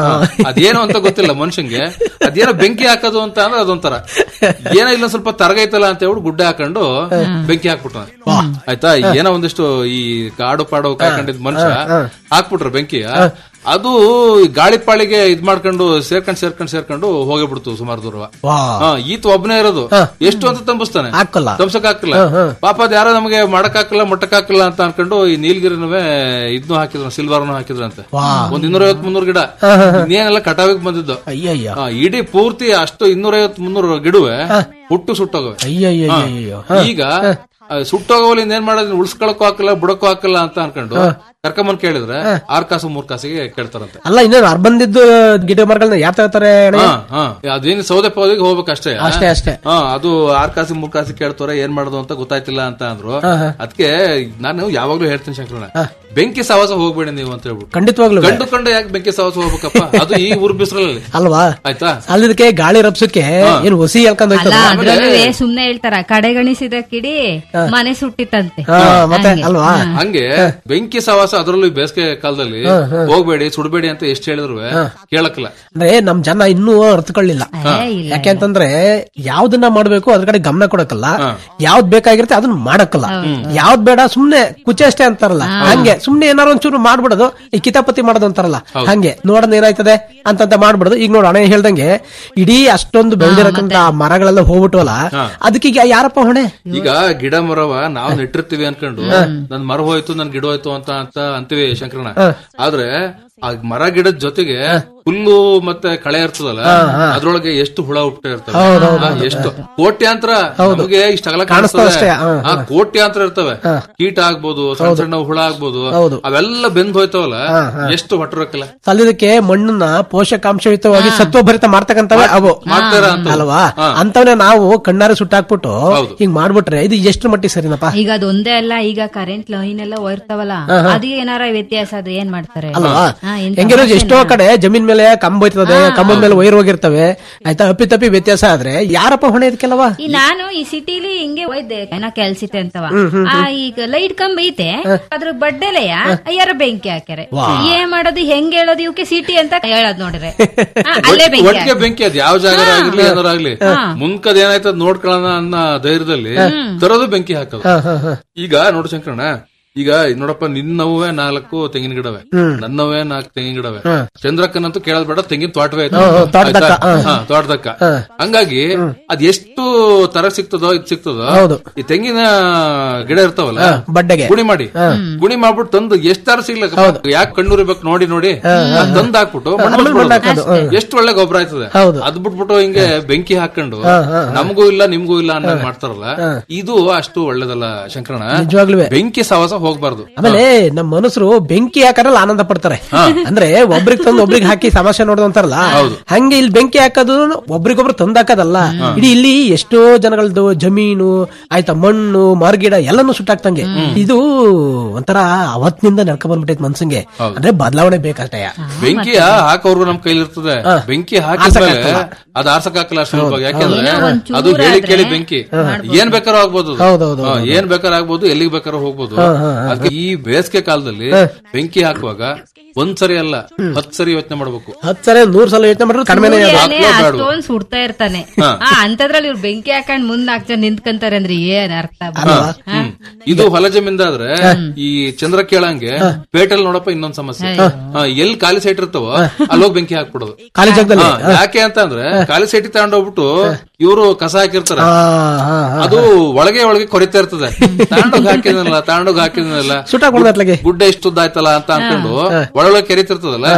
ಅದೇನೋ ಅಂತ ಗೊತ್ತಿಲ್ಲ ಮನುಷ್ಯಂಗೆ ಅದೇನೋ ಬೆಂಕಿ ಹಾಕೋದು ಅಂತ ಅಂದ್ರೆ ಅದೊಂಥರ ಏನೋ ಇಲ್ಲ ಸ್ವಲ್ಪ ತರಗೈತಲ್ಲ ಅಂತ ಹೇಳ್ಬಿಟ್ಟು ಗುಡ್ಡೆ ಹಾಕೊಂಡು ಬೆಂಕಿ ಹಾಕ್ಬಿಟ್ಟ ಆಯ್ತಾ ಏನೋ ಒಂದಿಷ್ಟು ಈ ಕಾಡು ಪಾಡು ಕಾಯ್ಕೊಂಡಿದ್ ಮನುಷ್ಯ ಹಾಕ್ಬಿಟ್ರು ಬೆಂಕಿ ಅದು ಈ ಗಾಳಿ ಪಾಳಿಗೆ ಇದ್ ಮಾಡ್ಕೊಂಡು ಸೇರ್ಕೊಂಡ್ ಸೇರ್ಕೊಂಡ್ ಸೇರ್ಕೊಂಡು ಹೋಗಿಬಿಡ್ತು ಸುಮಾರು ದೂರ ವಾ ಹಾ, ಈತ ಒಬ್ಬನೇ ಇರೋದು ಎಷ್ಟು ಅಂತ ತಂಬಿಸ್ತಾನೆ ಹಾಕಲ್ಲ ತಂಸಕ್ ಹಾಕಿಲ್ಲ ಪಾಪ ಅದ್ ಯಾರೋ ನಮಗೆ ಮಾಡಕ್ ಹಾಕಿಲ್ಲ ಮುಟ್ಟಕ್ ಹಾಕಿಲ್ಲ ಅಂತ ಅನ್ಕೊಂಡು ಈ ನೀಲ್ಗಿರಿನವೇ ಇದನ್ನು ಹಾಕಿದ್ರು ಸಿಲ್ವರ್ನು ಹಾಕಿದ್ರಂತೆ ಒಂದ್ ಇನ್ನೂರೈವತ್ ಮುನ್ನೂರು ಗಿಡ ಇನ್ನೇನೆಲ್ಲ ಕಟಾವಿಗೆ ಬಂದಿದ್ದು ಅಯ್ಯಯ್ಯ ಆ, ಇಡೀ ಪೂರ್ತಿ ಅಷ್ಟು ಇನ್ನೂರೈವತ್ ಮುನ್ನೂರು ಗಿಡುವೆ ಹುಟ್ಟು ಸುಟ್ಟೋಗವೆ ಅಯ್ಯಯ್ಯಯ್ಯಯ್ಯೋ ಈಗ ಆ, ಸುಟ್ಟೋಗವಲ್ಲಿ ಏನ್ ಮಾಡೋದು ಉಳ್ಸ್ಕೊಳಕ್ಕೂ ಹಾಕಿಲ್ಲ ಬುಡಕ್ಕೂ ಹಾಕಿಲ್ಲ ಅಂತ ಅನ್ಕೊಂಡು ಕರ್ಕೊಂಬಂದ್ ಕೇಳಿದ್ರೆ ಆರ್ ಕಾಸು ಮೂರ್ ಕಾಸಿಗೆ ಕೇಳ್ತಾರಂತೆ ಅಲ್ಲ ಇನ್ನೇನು ಅರ್ ಬಂದಿದ್ದು ಗಿಡ ಮರಗಳನ್ನ ಯಾರ್ ತಗೋತಾರೆ ಅಣ್ಣ? ಹಾ ಹಾ ಅದೇನು ಸೌದೆ ಪೌದಿಗೆ ಹೋಗ್ಬೇಕಷ್ಟೇ ಅಷ್ಟೇ ಅಷ್ಟೇ ಹಾ ಅದು ಆರ್ ಕಾಸಿ ಮೂರ್ ಕಾಸಿ ಕೇಳ್ತಾರೆ ಏನ್ ಮಾಡೋದು ಅಂತ ಗೊತ್ತಾಯ್ತಿಲ್ಲ ಅಂತ ಅಂದ್ರು ಅದಕ್ಕೆ ನಾನು ಯಾವಾಗ್ಲೂ ಹೇಳ್ತೀನಿ ಶಂಕರಣ್ಣ ಬೆಂಕಿ ಸವಾಸ ಹೋಗ್ಬೇಡಿ ನೀವು ಅಂತ ಹೇಳ್ಬಿಟ್ಟು ಖಂಡಿತವಾಗ್ಲು ಕಂಡು ಕಂಡು ಯಾಕೆ ಬೆಂಕಿ ಸವಾಸ ಹೋಗ್ಬೇಕಪ್ಪ ಅದು ಈ ಊರ್ ಬಿಸಿಲಲ್ಲಿ ಅಲ್ವಾ ಆಯ್ತಾ ಅಲ್ಲಿದಕ್ಕೆ ಗಾಳಿ ರಪ್ಸಕ್ಕೆ ಏನ್ ಹೊಸಿ ಹೇಳ್ಕೊಂಡ್ ಅಲ್ಲ ಹೋಯ್ತದ ಅದ್ರಲ್ಲೂ ಸುಮ್ನೆ ಹೇಳ್ತಾರ ಕಡೆಗಣಿಸಿದ ಕಿಡಿ ಮನೆ ಸುಟ್ಟಿತ್ತಂತೆ ಹಾ ಮತ್ತೆ ಅಲ್ವಾ ಹಂಗೆ ಬೆಂಕಿ ಸವಾಸ ಅದರಲ್ಲೂ ಈ ಬೇಸಿಗೆ ಕಾಲದಲ್ಲಿ ಹೋಗ್ಬೇಡಿ ಸುಡಬೇಡಿ ಅಂತ ಎಷ್ಟು ಹೇಳಿದ್ರು ಕೇಳಕ್ಕಿಲ್ಲ ಅಂದ್ರೆ ನಮ್ ಜನ ಇನ್ನೂ ಅರ್ಥಕೊಳ್ಳಿಲ್ಲ ಏ, ಇಲ್ಲ ಯಾಕೆಂತಂದ್ರೆ ಯಾವ್ದನ್ನ ಮಾಡ್ಬೇಕು ಅದ್ರ ಕಡೆ ಗಮನ ಕೊಡಕ್ಕಲ್ಲ ಯಾವ್ದ್ ಬೇಕಾಗಿರುತ್ತೆ ಅದನ್ನ ಮಾಡಕ್ಕಲ್ಲ ಯಾವ್ದ್ ಬೇಡ ಸುಮ್ನೆ ಕುಚೆ ಅಷ್ಟೇ ಅಂತಾರಲ್ಲ ಹಂಗೆ ಸುಮ್ನೆ ಏನಾರು ಒಂಚೂರು ಮಾಡ್ಬಿಡೋದು ಈ ಕಿತಾಪತಿ ಮಾಡೋದು ಅಂತಾರಲ್ಲ ಹಂಗೆ ನೋಡೋದ್ ಏನಾಯ್ತದೆ ಅಂತಂತ ಮಾಡ್ಬಿಡೋದು ಈಗ ನೋಡು ಹಣೆ ಹೇಳ್ದಂಗೆ ಇಡೀ ಅಷ್ಟೊಂದು ಬೆಳೆದಿರಕ್ಕಂತ ಮರಗಳೆಲ್ಲ ಹೋಗ್ಬಿಟ್ವಲ್ಲ ಅದಕ್ಕೆ ಈಗ ಯಾರಪ್ಪ ಹೊಣೆ ಈಗ ಗಿಡ ಮರವ ನಾವು ನೆಟ್ಟಿರ್ತೀವಿ ಅನ್ಕೊಂಡು ನನ್ ಮರ ಹೋಯ್ತು ನನ್ ಗಿಡ ಹೋಯ್ತು ಅಂತ ಅಂತ ಅಂತೀವಿ ಶಂಕರಣ್ಣ ಆದ್ರೆ ಆ ಮರ ಗಿಡದ ಜೊತೆಗೆ ಹುಲ್ಲು ಮತ್ತೆ ಕಳೆ ಇರ್ತದಲ್ಲ ಅದ್ರೊಳಗೆ ಎಷ್ಟು ಹುಳ ಹುಟ್ಟ ಇರ್ತವೆ ಆ, ಎಷ್ಟು ಕೋಟ್ಯಾಂತರ ನಮಗೆ ಇಷ್ಟೆಲ್ಲ ಕಾಣಿಸ್ತದೆ ಅಷ್ಟೇ, ಹಾ, ಆ ಕೋಟ್ಯಾಂತರ ಇರ್ತವೆ ಕೀಟ ಆಗ್ಬೋದು ಸಣ್ಣ ಸಣ್ಣ ಹುಳ ಆಗ್ಬೋದು ಹೌದು. ಅವೆಲ್ಲ ಬೆಂದ್ ಹೋಯ್ತವಲ್ಲ ಎಷ್ಟು ಹೊಟ್ಟರಕ್ಕಿಲ್ಲ ಅಲ್ಲಿದಕ್ಕೆ ಮಣ್ಣನ್ನ ಪೋಷಕಾಂಶಯುತವಾಗಿ ಸತ್ವಭರಿತ ಮಾಡ್ತಕ್ಕಂತವೇ ಅವು ಮಾಡ್ತಾರ ಅಂತ ಅಲ್ವಾ ಅಂತವನೇ ನಾವು ಕಣ್ಣಾರೆ ಸುಟ್ಟಾಕ್ಬಿಟ್ಟು ಹಿಂಗ್ ಮಾಡ್ಬಿಟ್ರೆ ಇದು ಎಷ್ಟು ಮಟ್ಟಿಗೆ ಸರಿನಪ್ಪ ಈಗ ಅದೊಂದೇ ಅಲ್ಲ ಈಗ ಕರೆಂಟ್ ಲೈನ್ ಎಲ್ಲ ಹೋಯ್ತಾವಲ್ಲ ಅದಕ್ಕೆ ಏನಾರ ವ್ಯತ್ಯಾಸ ಅದು ಏನ್ ಮಾಡ್ತಾರೆ ಅಲ್ವಾ ಹಾ, ಎಂತ ಹೆಂಗಿರೋ ಎಷ್ಟೋ ಕಡೆ ಜಮೀನ್ ಮೇಲೆ ಕಂಬ ಹೋಯ್ತದೆ ಕಂಬದ ಮೇಲೆ ವೈರ್ ಹೋಗಿರ್ತವೆ ಆಯ್ತಾ ಅಪ್ಪಿ ತಪ್ಪಿ ವ್ಯತ್ಯಾಸ ಆದ್ರೆ ಯಾರಪ್ಪ ಹೊಣೆ ಇದಕ್ಕೆಲ್ಲವಾ ಈ ನಾನು ಈ ಸಿಟಿಲಿ ಹಿಂಗೆ ಹೋಯ್ದೆ ಏನೋ ಕೆಲ್ಸಿತೆ ಅಂತವ ಆ ಈಗ ಲೈಟ್ ಕಂಬ ಐತೆ ಅದ್ರ ಬಡ್ಡೆಲೆಯ ಯಾರ ಬೆಂಕಿ ಹಾಕ್ಯಾರೆ ಏನ್ ಮಾಡೋದು ಹೆಂಗ್ ಹೇಳೋದು ಇವಕ್ಕೆ ಸಿಟಿ ಅಂತ ಹೇಳೋದ್ ನೋಡ್ರೆ ಆ, ಅಲ್ಲೇ ಬೆಂಕಿ ಒಟ್ಟಿಗೆ ಬೆಂಕಿ ಅದ್ ಯಾವ ಜಾಗ ಆಗಿರ್ಲಿ ಏನಾರ ಆಗ್ಲಿ ಮುಂದ್ಕದ್ ಏನಾಯ್ತದ ನೋಡ್ಕೊಳ್ಳೋಣ ಅನ್ನೋ ಧೈರ್ಯದಲ್ಲಿ ತರೋದು ಬೆಂಕಿ ಹಾಕೋದು ಈಗ ನೋಡು ಶಂಕರಣ್ಣ ಈಗ ನೋಡಪ್ಪ ನಿನ್ನವೇ ನಾಲ್ಕು ತೆಂಗಿನ ಗಿಡವೆ ನನ್ನವೇ ನಾಲ್ಕು ತೆಂಗಿನ ಗಿಡವೆ ಚಂದ್ರಕ್ಕನಂತೂ ಕೇಳೋದ್ ಬೇಡ ತೆಂಗಿನ ತೋಟವೇ ಐತೆ. ತೋಟದಕ್ಕ, ಆಯ್ತಾ? ಹಾ, ತೋಟದಕ್ಕ ಹಂಗಾಗಿ ಅದ್ ಎಷ್ಟು ತರ ಸಿಗ್ತದೋ ಇದ್ ಸಿಗ್ತದೋ ಹೌದು. ಈ ತೆಂಗಿನ ಗಿಡ ಇರ್ತಾವಲ್ಲ ಬಡ್ಡೆಗೆ ಗುಣಿ ಮಾಡಿ ಗುಣಿ ಮಾಡ್ಬಿಟ್ಟು ತಂದು ಎಷ್ಟ್ ತರ ಸಿಗ್ಲಕ್ಕ ಯಾಕೆ ಕಣ್ಣೂರಿಬೇಕು ನೋಡಿ ನೋಡಿ ಅದ್ ತಂದ್ ಹಾಕ್ಬಿಟ್ಟು ಮಣ್ಣ್ ಮುಚ್ಬಿಡೋದು. ಎಷ್ಟು ಒಳ್ಳೆ ಗೊಬ್ಬರ ಆಯ್ತದೆ ಹೌದು. ಅದ್ ಬಿಟ್ಬಿಟ್ಟು ಹಿಂಗೆ ಬೆಂಕಿ ಹಾಕೊಂಡು ನಮಗೂ ಇಲ್ಲ ನಿಮ್ಗೂ ಇಲ್ಲ ಅನ್ನಂಗ್ ಮಾಡ್ತಾರಲ್ಲ ಇದು ಅಷ್ಟು ಒಳ್ಳೇದಲ್ಲ ಶಂಕರಣ ನಿಜವಾಗ್ಲೂ ಬೆಂಕಿ ಸವಾಸ ಹೋಗ್ಬಾರ್ದು ಆಮೇಲೆ ನಮ್ಮ ಮನುಷ್ಯರು ಬೆಂಕಿ ಹಾಕರಲ್ಲ ಆನಂದ ಪಡ್ತಾರೆ ಅಂದ್ರೆ ಒಬ್ರಿಗೆ ತಂದು ಒಬ್ರಿಗೆ ಹಾಕಿ ಸಮಸ್ಯೆ ನೋಡೋದು ಅಂತಾರಲ್ಲ ಹಂಗೆ ಇಲ್ಲಿ ಬೆಂಕಿ ಹಾಕೋದು ಒಬ್ರಿಗೊಬ್ರು ತಂದು ಹಾಕೋದಲ್ಲ ಇಡೀ ಇಲ್ಲಿ ಎಷ್ಟೋ ಜನಗಳದ್ದು ಜಮೀನು ಆಯ್ತಾ ಮಣ್ಣು ಮರಗಿಡ ಎಲ್ಲಾನು ಸುಟ್ಟಾಕ್ತಂಗೆ ಇದು ಒಂಥರ ಅವತ್ತಿನಿಂದ ನಡ್ಕೊಂಡ್ ಬಂದ್ಬಿಟ್ಟೈತೆ ಮನ್ಸಂಗೆ ಅಂದ್ರೆ ಬದಲಾವಣೆ ಬೇಕಷ್ಟೇ ಬೆಂಕಿಯ ಹಾಕೋರ್ಗು ನಮ್ ಕೈಲಿರ್ತದೆ ಬೆಂಕಿ ಹಾಕಿದ್ಮೇಲೆ ಅದ್ ಆರ್ಸಕ್ ಹಾಕಲ್ಲ ಅಷ್ಟು ಸುಲಭವಾಗಿ. ಯಾಕೆಂದ್ರೆ ಅದು ಹೇಳಿ ಕೇಳಿ ಬೆಂಕಿ ಏನ್ ಬೇಕಾದ್ರೂ ಆಗ್ಬೋದು ಅದು. ಹೌದೌದು. ಹಾ, ಏನ್ ಬೇಕಾದ್ರೂ ಆಗ್ಬೋದು ಎಲ್ಲಿಗೆ ಬೇಕಾದ್ರೂ ಹೋಗ್ಬೋದು ಅದಕ್ಕೆ ಈ ಬೇಸಿಗೆ ಕಾಲದಲ್ಲಿ ಬೆಂಕಿ ಹಾಕುವಾಗ ಒಂದ್ ಸರಿ ಅಲ್ಲ ಹತ್ ಸರಿ ಯೋಚನೆ ಮಾಡ್ಬೇಕು ಹತ್ತು ಸರಿ ನೂರ್ ಸಲ ಯೋಚನೆ ಮಾಡಿದ್ರು ಕಡಿಮೆನೇ ಅದು. ಸೂರ್ಯನೇ ಅಷ್ಟೊಂದ್ ಸುಡ್ತಾ ಇರ್ತಾನೆ ಆ ಅಂತದ್ರಲ್ಲಿ ಇವ್ರು ಬೆಂಕಿ ಹಾಕೊಂಡ್ ಮುಂದ್ ನಾಲ್ಕು ಜನ ನಿಂತ್ಕಂತಾರೆ ಅಂದ್ರೆ ಏನ್ ಅರ್ಥ ಹ್ಮ್. ಇದು ಹೊಲ ಜಮೀನ್ದಾದ್ರೆ ಈ ಚಂದ್ರ ಕೇಳಂಗೆ ಪೇಟೆಲ್ ನೋಡಪ್ಪ ಇನ್ನೊಂದ್ ಸಮಸ್ಯೆ ಹಾ, ಎಲ್ಲಿ ಖಾಲಿ ಸೈಟ್ ಇರ್ತಾವೋ ಅಲ್ಲೋಗ್ ಬೆಂಕಿ ಹಾಕ್ಬಿಡೋದು ಖಾಲಿ ಜಾಗದಲ್ಲಿ ಹಾ, ಯಾಕೆ ಅಂತ ಅಂದ್ರೆ ಖಾಲಿ ಸೈಟ್ ತಗೊಂಡೋಗ್ಬಿಟ್ಟು ಇವರು ಕಸ ಹಾಕಿರ್ತಾರೆ ಹಾ, ಹಾ, ಹಾ. ಅದು ಒಳಗೆ ಒಳಗೆ ಕೊರಿತಾ ಇರ್ತದೆ ತಾಂಡೋಗ್ ಹಾಕಿದ್ನಲ್ಲ ತಾಂಡೋಗ್ ಹಾಕಿದ್ನಲ್ಲ ಸುಟ್ಟಾಕ್ಬಿಡ್ದು ಅತ್ಲಾಗೆ. ಗುಡ್ಡ ಇಷ್ಟುದ್ದಾಯ್ತಲ್ಲ ಅಂತ ಅನ್ಕೊಂಡು ಒಳಗೊಳಗೆ ಕೆರಿತಿರ್ತದಲ್ಲ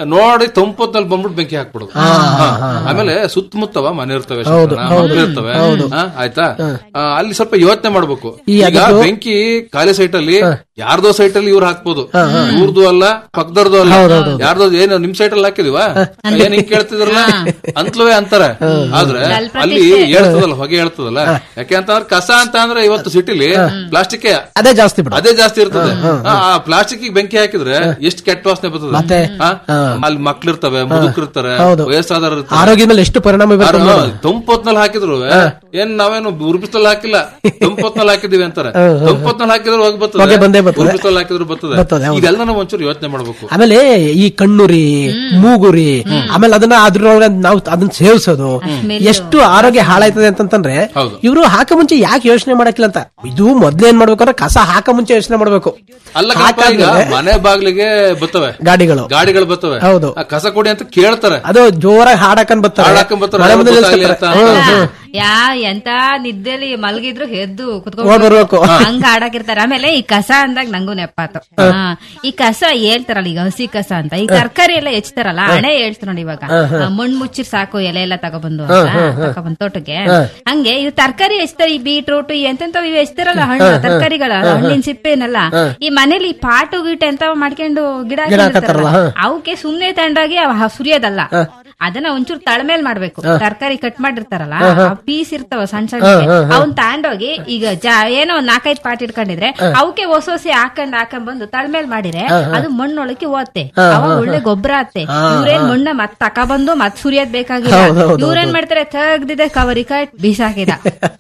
ನೋಡಿ ತಂಪೊತ್ತಲ್ಲಿ ಬಂದ್ಬಿಟ್ಟು ಬೆಂಕಿ ಹಾಕ್ಬಿಡುದು ಹಾ. ಆಮೇಲೆ ಸುತ್ತಮುತ್ತವ ಮನೆ ಇರ್ತವೆ ಶಂಕರಣ್ಣ, ಮಕ್ಳು ಇರ್ತವೆ ಹಾ, ಆಯ್ತಾ ಆ, ಅಲ್ಲಿ ಸ್ವಲ್ಪ ಯೋಚನೆ ಮಾಡ್ಬೇಕು ಈಗ ಬೆಂಕಿ ಖಾಲಿ ಸೈಟ್ ಅಲ್ಲಿ ಯಾರ್ದೋ ಸೈಟ್ ಅಲ್ಲಿ ಇವ್ರು ಹಾಕ್ಬೋದು ಇವ್ರದ್ದು ಅಲ್ಲ ಪಕ್ಕದವ್ರದ್ದು ಅಲ್ಲ ಯಾರ್ದೋ ಏನು ನಿಮ್ ಸೈಟ್ ಅಲ್ಲಿ ಹಾಕಿದಿವ ಏನ್ ಹಿಂಗ್ ಕೇಳ್ತಿದ್ರಲ್ಲ ಅಂತಲೇ ಅಂತಾರೆ ಆದ್ರೆ ಅಲ್ಲಿ ಹೇಳ್ತದಲ್ಲ ಹೊಗೆ ಹೇಳ್ತದಲ್ಲ ಯಾಕೆ ಅಂತಂದ್ರೆ ಕಸ ಅಂತ ಅಂದ್ರೆ ಇವತ್ತು ಸಿಟಿಲಿ ಪ್ಲಾಸ್ಟಿಕ್ ಅದೇ ಜಾಸ್ತಿ ಬಿಡ ಅದೇ ಜಾಸ್ತಿ ಇರ್ತದೆ ಆ ಪ್ಲಾಸ್ಟಿಕ್ ಬೆಂಕಿ ಹಾಕಿದ್ರೆ ಎಷ್ಟು ಕೆಟ್ಟ ವಾಸನೆ ಬರ್ತದೆ ಆ? ಅಲ್ಲಿ ಮಕ್ಳಿರ್ತವೆ ಮುದುಕರಿರ್ತಾರೆ ವಯಸ್ಸಾದವರು ಇರ್ತಾರೆ ಆರೋಗ್ಯದ ಮೇಲೆ ಎಷ್ಟು ಪರಿಣಾಮ ಬೀರುತ್ತೆ ತಂಪೊತ್ನಲ್ಲಿ ಹಾಕಿದ್ರು ಏನ್ ನಾವೇನು ಉರ್ಬಿಸ್ತಲ್ಲಿ ಹಾಕಿಲ್ಲ ತಂಪೊತ್ನಲ್ಲಿ ಹಾಕಿದೀವಿ ಅಂತಾರೆ ತಂಪೊತ್ನಲ್ಲಿ ಹಾಕಿದ್ರು ಹೋಗಿ ಹೊಗೆ ಬಂದೇ ಬರ್ತದೆ ಬರ್ತದೆ. ಉರ್ಬಿಸ್ತಲ್ಲಿ ಹಾಕಿದ್ರು ಬರ್ತದೆ ಬರ್ತದೆ, ಹೌದು. ಇದೆಲ್ಲ ನಾವು ಒಂಚೂರು ಯೋಚನೆ ಮಾಡ್ಬೇಕು ಆಮೇಲೆ ಈ ಕಣ್ಣುರಿ ಮೂಗುರಿ ಆಮೇಲೆ ಅದನ್ನ ಅದ್ರೊಳಗೆ ನಾವು ಅದನ್ನ ಸೇವಿಸೋದು ಎಷ್ಟು ಆರೋಗ್ಯ ಹಾಳಾಯ್ತದೆ ಅಂತಂದ್ರೆ ಹೌದು. ಇವರು ಹಾಕ ಮುಂಚೆ ಯಾಕೆ ಯೋಚನೆ ಮಾಡಕ್ಕಿಲ್ಲ ಅಂತ ಇದು ಮೊದ್ಲು ಏನ್ ಮಾಡ್ಬೇಕಂದ್ರೆ ಕಸ ಹಾಕ ಮುಂಚೆ ಯೋಚನೆ ಮಾಡ್ಬೇಕು ಅಲ್ಲ ಕಣಪ್ಪ, ಈಗ ಮನೆ ಬಾಗ್ಲಿಗೆ ಬರ್ತವೆ ಗಾಡಿಗಳು ಗಾಡಿಗಳು ಬರ್ತವೆ ಹೌದು. ಆ ಕಸ ಕೊಡಿ ಅಂತ ಕೇಳ್ತಾರೆ ಅದು ಜೋರಾಗಿ ಹಾಡಾಕನ್ ಬರ್ತಾರೆ ಹಾಡಾಕೊಂಡ್ ಬರ್ತಾರೆ, ಮಳೆ ಮುಂದೆ ಗೊತ್ತಾಗ್ಲಿ ನಿಲ್ಸ್ಕೊತಾರೆ. ಅಂತ. ಹ್ಮ್, ಹ್ಮ್. ಯಾ ಎಂತ ನಿದ್ದೆಲಿ ಮಲಗಿದ್ರು ಎದ್ದು ಓಡ್ ಬರ್ಬೇಕು. ಹಂಗ ಆಡಾಕಿರ್ತಾರೆ ಆಮೇಲೆ ಈ ಕಸ ಅಂದಾಗ ನಂಗೂ ನೆಪಾತು ಹಾ. ಈ ಕಸ ಹೇಳ್ತಾರಲ್ಲ ಈಗ ಹಸಿ ಕಸ ಅಂತ ಈ ತರಕಾರಿ ಎಲ್ಲ ಹೆಚ್ಚತಾರಲ್ಲ ಹಣೆ ಹೇಳ್ತು ನೋಡಿ ಇವಾಗ ಆ, ಮಣ್ಣ್ ಮುಚ್ಚಿರ್ ಸಾಕು ಎಲೆ ಎಲ್ಲ ತಗೊಬಂದು ಅಂತ ತಗೊಬಂದ್ ತೋಟಕ್ಕೆ ಹಂಗೆ ಇದು ತರಕಾರಿ ಹೆಚ್ಚತಾರೆ ಈ ಬೀಟ್ರೂಟ್ ಎಂತೆಂತವ್ ಇವ್ ಹೆಚ್ಚತಾರಲ್ಲ ಹಣ್ಣು ತರಕಾರಿಗಳ ಹಣ್ಣಿನ ಸಿಪ್ಪೆನೆಲ್ಲ ಈ ಮನೇಲಿ ಈ ಪಾಟು ಗೀಟು ಎಂತ ಮಾಡ್ಕೊಂಡು ಗಿಡ ಹಾಕಿರ್ತಾರಲ್ಲ, ಅವಕ್ಕೆ ಸುಮ್ನೆ ತಂಡಾಗಿ ಅವ್ ಹ- ಸುರಿಯೋದಲ್ಲ ಅದನ್ನ ಒಂಚೂರು ತಳಮೇಲ್ ಮಾಡ್ಬೇಕು ತರಕಾರಿ ಕಟ್ ಮಾಡಿರ್ತಾರಲ್ಲ ಪೀಸ್ ಇರ್ತಾವ ಸಣ್ಣ ಸಣ್ಣ ಅವನ್ ತಗೊಂಡೋಗಿ ಈಗ ಜಾ ಏನೋ ಒಂದ್ ನಾಲ್ಕೈದು ಪಾಟ್ ಇಟ್ಕೊಂಡಿದ್ರೆ ಅವಕ್ಕೆ ಹೊಸ ಹೊಸ ಹಾಕೊಂಡ್ ಹಾಕೊಂಡ್ ಬಂದು ತಳಮೇಲ್ ಮಾಡಿದ್ರೆ ಅದು ಮಣ್ಣೊಳಕ್ಕೆ ಓದ್ತೆ ಅವಾಗ ಒಳ್ಳೆ ಗೊಬ್ಬರ ಆತ್ತೆ ಇವ್ರೇನ್ ಮಣ್ಣ ಮತ್ ತಕೊಬಂದು ಮತ್ ಸುರಿಯೋದ್ ಬೇಕಾಗಿಲ್ಲ ಇವ್ರೇನ್ ಮಾಡ್ತಾರೆ ತೆಗ್ದಿದೆ ಕವರಿ ಕಟ್ ಬೀಸಾಕಿದ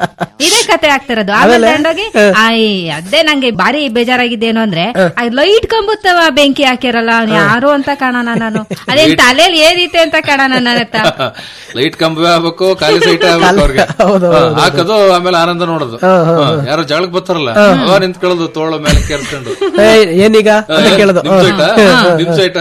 ಇದೇ ಕತೆ ಆಗ್ತಿರೋದು ಆಮೇಲೆ ತಗೊಂಡೋಗಿ ಆಯ್ ಅದೇ ನಂಗೆ ಬಾರಿ ಬೇಜಾರಾಗಿದ್ದೇನು ಅಂದ್ರೆ ಲೈಟ್ ಕಂಬುತ್ತವ ಬೆಂಕಿ ಹಾಕಿರಲ್ಲ ಅವ್ನು ಯಾರು ಅಂತ ಕಾಣೋಣ ನಾನು ಅದೇನ್ ತಲೆಯಲ್ಲಿ ಏನಿತ್ತೆ ಅಂತ ಕಾಣೋಣ ನನ್ನ ಹತ್ರ ಲೈಟ್ ಕಂಬವೇ ಆಗ್ಬೇಕು ಖಾಲಿ ಸೈಟ್ ಆಗ್ಬೇಕು ಅವ್ರಿಗೆ ಹೌದು, ಹಾ, ಹಾಕೋದು ಆಮೇಲೆ ಆನಂದ ನೋಡೋದು ಹಾ, ಯಾರೋ ಜಗಳಕ್ ಬರ್ತಾರಲ್ಲ ಅವ ನಿಂತ್ಕೊಳ್ಳೋದು ತೋಳ ಮೇಲೆ ಕೆರ್ಸ್ಕೊಂಡು ಏ, ಏನೀಗ ಅಂತ ಕೇಳೋದು ನಿಮ್ ಸೈಟ ನಿಮ್ ಸೈಟ